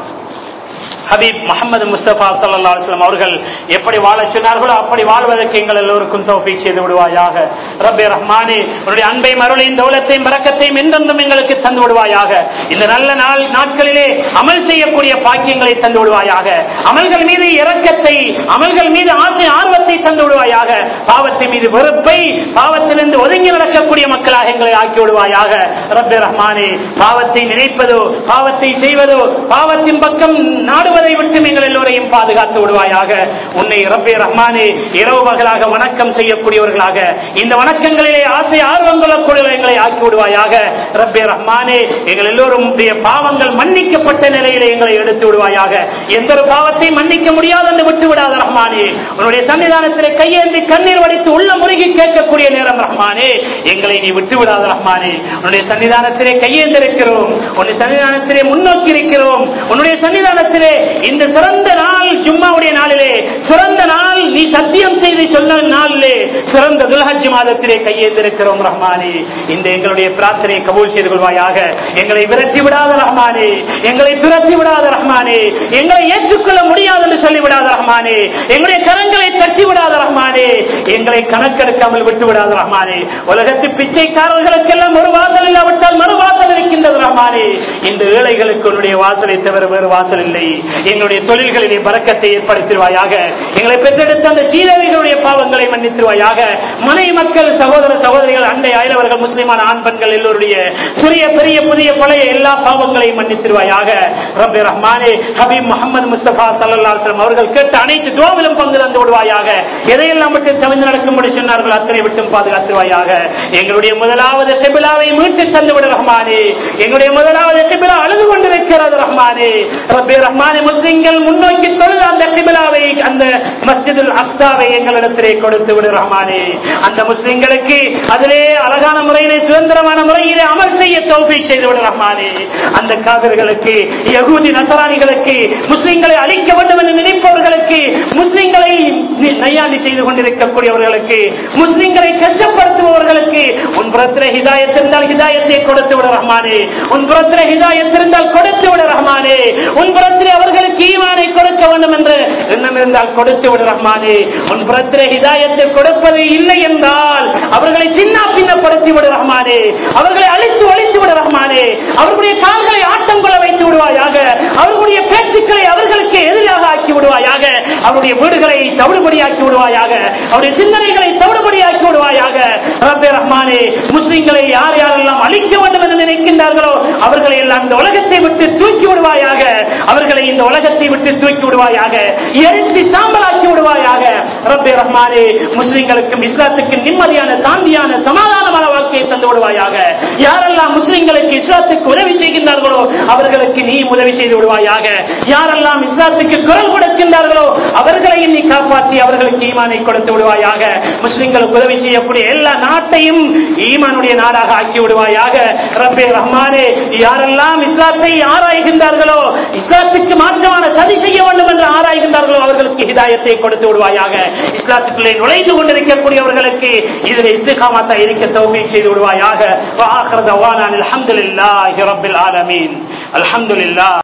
ஹபீப் முகமது முஸ்தபா சல்லா அலுவலம் அவர்கள் எப்படி வாழச் சொன்னார்களோ அப்படி வாழ்வதற்கு எங்கள் எல்லோருக்கும் தோஃபி செய்து விடுவாயாக ரப்பே ரஹ்மானே உன்னுடைய அன்பை மருளையும் தௌலத்தையும் பறக்கத்தையும் என்றென்றும் எங்களுக்கு தந்து விடுவாயாக இந்த நல்ல நாள் நாட்களிலே அமல் செய்யக்கூடிய பாக்கியங்களை தந்து விடுவாயாக அமல்கள் மீது இரக்கத்தை அமல்கள் மீது ஆசை ஆர்வத்தை தந்து விடுவாயாக பாவத்தின் மீது வெறுப்பை பாவத்திலிருந்து ஒதுங்கி நடக்கக்கூடிய மக்களாக எங்களை ஆக்கி விடுவாயாக ரப்பே ரஹ்மானே பாவத்தை நினைப்பதோ பாவத்தை செய்வதோ பாவத்தின் பக்கம் நாடுவதை விட்டு எங்கள் எல்லோரையும் பாதுகாத்து விடுவாயாக உன்னை ரப்பே ரஹ்மானே இரவு பகலாக வணக்கம் செய்யக்கூடியவர்களாக இந்த வணக்கங்களிலே ஆசை ஆர்வம் கொள்ளக்கூடிய எங்களை ஆக்கி விடுவாயாக ரப்பே ரஹ்மானே எங்கள் எல்லோரும் பாவங்கள் மன்னிக்கப்பட்ட நிலையிலே எங்களை எடுத்து விடுவாயாக எந்த ஒரு பாவத்தை மன்னிக்க முடியாது என்று விட்டு விடாத ரஹ்மானே உன்னுடைய சன்னிதானத்திலே கையேந்தி கண்ணீர் வடித்து உள்ள முருகி கேட்கக்கூடிய நேரம் ரஹ்மானே எங்களை நீ விட்டு விடாத ரஹ்மானே உன்னுடைய சன்னிதானத்திலே கையேந்திருக்கிறோம் உன்னுடைய சன்னிதானத்திலே முன்னோக்கி இருக்கிறோம் உன்னுடைய சன்னிதானத்திலே இந்த சிறந்த நாள் ஜும்மாவுடைய நாளிலே சிறந்த நாள் நீ சத்தியம் செய்து சொன்ன நாளிலே சிறந்த துல்ஹஜ் மாதத்திலே கையேந்திருக்கிறோம் ரஹ்மானே இந்த எங்களுடைய பிரார்த்தனையை கபூல் செய்து கொள்வாயாக எங்களை விரட்டி விடாத ரஹ்மானே எங்களை துரத்தி விடாத ரஹ்மானே எங்களை ஏற்றுக்கொள்ள முடியாது என்று சொல்லிவிடாத ரஹ்மானே எங்களுடைய கரங்களை தட்டி விடாத ரஹ்மானே எங்களை கணக்கெடுக்காமல் விட்டு விடாத ரஹ்மானே உலகத்து பிச்சைக்காரர்களுக்கெல்லாம் ஒரு வாசல் இல்லாவிட்டால் மறு வாசல் இருக்கின்றது ரஹ்மானே இந்த ஏழைகளுக்கு உன்னுடைய வாசலை தவிர வேறு வாசல் இல்லை எங்களுடைய தொழில்களிலே பறக்கத்தை ஏற்படுத்திடுவாயாக எங்களை பெற்றெடுத்த அந்த சீரவைகளுடைய பாவங்களை மன்னித்திருவாயாக மனை மக்கள் சகோதர சகோதரிகள் அண்டை அயலவர்கள் முஸ்லிமான ஆண் பெண்கள் எல்லோருடைய சிறிய பெரிய புதிய பழைய எல்லா பாவங்களையும் மன்னித்திருவாயாக ரப்பி ரஹ்மானே ஹபீப் முகமது முஸ்தபா சல்லா அலுவலம் அவர்கள் கேட்ட அனைத்து துவாவிலும் பங்கு தந்து விடுவாயாக எதையெல்லாம் விட்டு தவிர்த்து நடக்கும்படி சொன்னார்கள் அத்தனை விட்டும் பாதுகாத்துருவாயாக எங்களுடைய முதலாவது கிபிலாவை மீட்டு தந்து விடு ரஹ்மானே எங்களுடைய முதலாவது கிபிலா அழுது கொண்டிருக்கிறது ரஹ்மானே ரப்பி ரஹ்மானே முஸ்லிம்கள் முன்னோக்கி தொழுது அந்த கிபிலாவை அந்த மஸ்ஜிதுல் அக்ஸாவை எங்களிடத்திலே கொடுத்து விடு ரஹ்மானே அந்த முஸ்லிம்களுக்கு அதிலே அழகான முறையிலே சுதந்திரமான முறையிலே அமல் செய்ய தௌஃபி செய்து விடு ரஹ்மானே அந்த காவிர்களுக்கு யகூதி நசராணிகளுக்கு முஸ்லிம்களை அழிக்க வேண்டும் என்று நினைப்பவர்களுக்கு முஸ்லிம்களை நையாண்டி செய்து கொண்டிருக்கக்கூடியவர்களுக்கு முஸ்லிம்களை கஷ்டப்படுத்துபவர்களுக்கு உன் புறத்திலே ஹிதாயத் இருந்தால் ஹிதாயத்தை கொடுத்து விட ரஹ்மானே உன் புறத்திலே ஹிதாயத் இருந்தால் கொடுத்து விட ரஹ்மானே உன் புறத்திலே அவர்களுக்கு ஈமானை கொடுக்க வேண்டும் என்று எண்ணம் இருந்தால் கொடுத்து விட ரஹ்மானே உன் புறத்திலே ஹிதாயத்தை கொடுப்பது இல்லை என்றால் அவர்களை சின்ன பின்னப்படுத்தி விட ரஹ்மானே அவர்களை அழித்து ஒழித்து விட ரஹ்மானே அவர்களுடைய கால்களை ஆட்டம் கொள்ள வைத்து விடுவாயாக அவர்களுடைய பேச்சுக்களை அவர்களுக்கு எதிராக ஆக்கி விடுவாயாக அவருடைய வீடுகளை தவிடுபடியாக்கி விடுவாயாக அவருடைய சிந்தனைகளை தவிடுபடியாக்கி விடுவாயாக ரப்பே ரஹ்மானே முஸ்லிம்களை யார் யாரெல்லாம் அழிக்க வேண்டும் என்று நினைக்கின்றார்களோ அவர்களை எல்லாம் இந்த உலகத்தை விட்டு தூக்கி விடுவாயாக அவர்களை இந்த உலகத்தை விட்டு தூக்கி விடுவாயாக எரித்து சாம்பலாக்கி விடுவாயாக ரப்பே ரஹ்மானே முஸ்லிம்களுக்கும் இஸ்லாத்துக்கும் நிம்மதியான சாந்தியான சமாதானமான வாழ்க்கையை தந்து விடுவாயாக யாரெல்லாம் முஸ்லிம்களுக்கு இஸ்லாத்துக்கு உதவி செய்கின்றார்களோ அவர்களுக்கு நீ உதவி செய்து விடுவாயாக யாரெல்லாம் இஸ்லாத்துக்கு குரல் கொடுக்கின்றார்களோ அவர்களையும் நீ காப்பாற்றி அவர்களுக்கு ஈமானை கொடுத்து விடுவாயாக முஸ்லிம்களுக்கு உதவி செய்யக்கூடிய எல்லா நாட்டையும் ஈமானுடைய நாடாக ஆக்கி விடுவாயாக ரப்பே ரஹ்மானே யாரெல்லாம் இஸ்லாத்தை ஆராய்கின்றார்களோ இஸ்லாத்துக்கு மாற்றமான சதி செய்ய வேண்டும் என்று ஆராய்கின்றார்களோ அவர்களுக்கு ஹிதாயத்தை கொடுத்து விடுவாயாக இஸ்லாத்துக்குள்ளே நுழைந்து கொண்டிருக்கக்கூடியவர்களுக்கு இதில் இஸ்திகாமத்தா இருக்க தௌபீக் செய்து விடுவாயாக வாஹர் தவானான் அல்ஹம்துலில்லாஹி ரப்பில் ஆலமீன் அல்ஹம்துலில்லாஹ்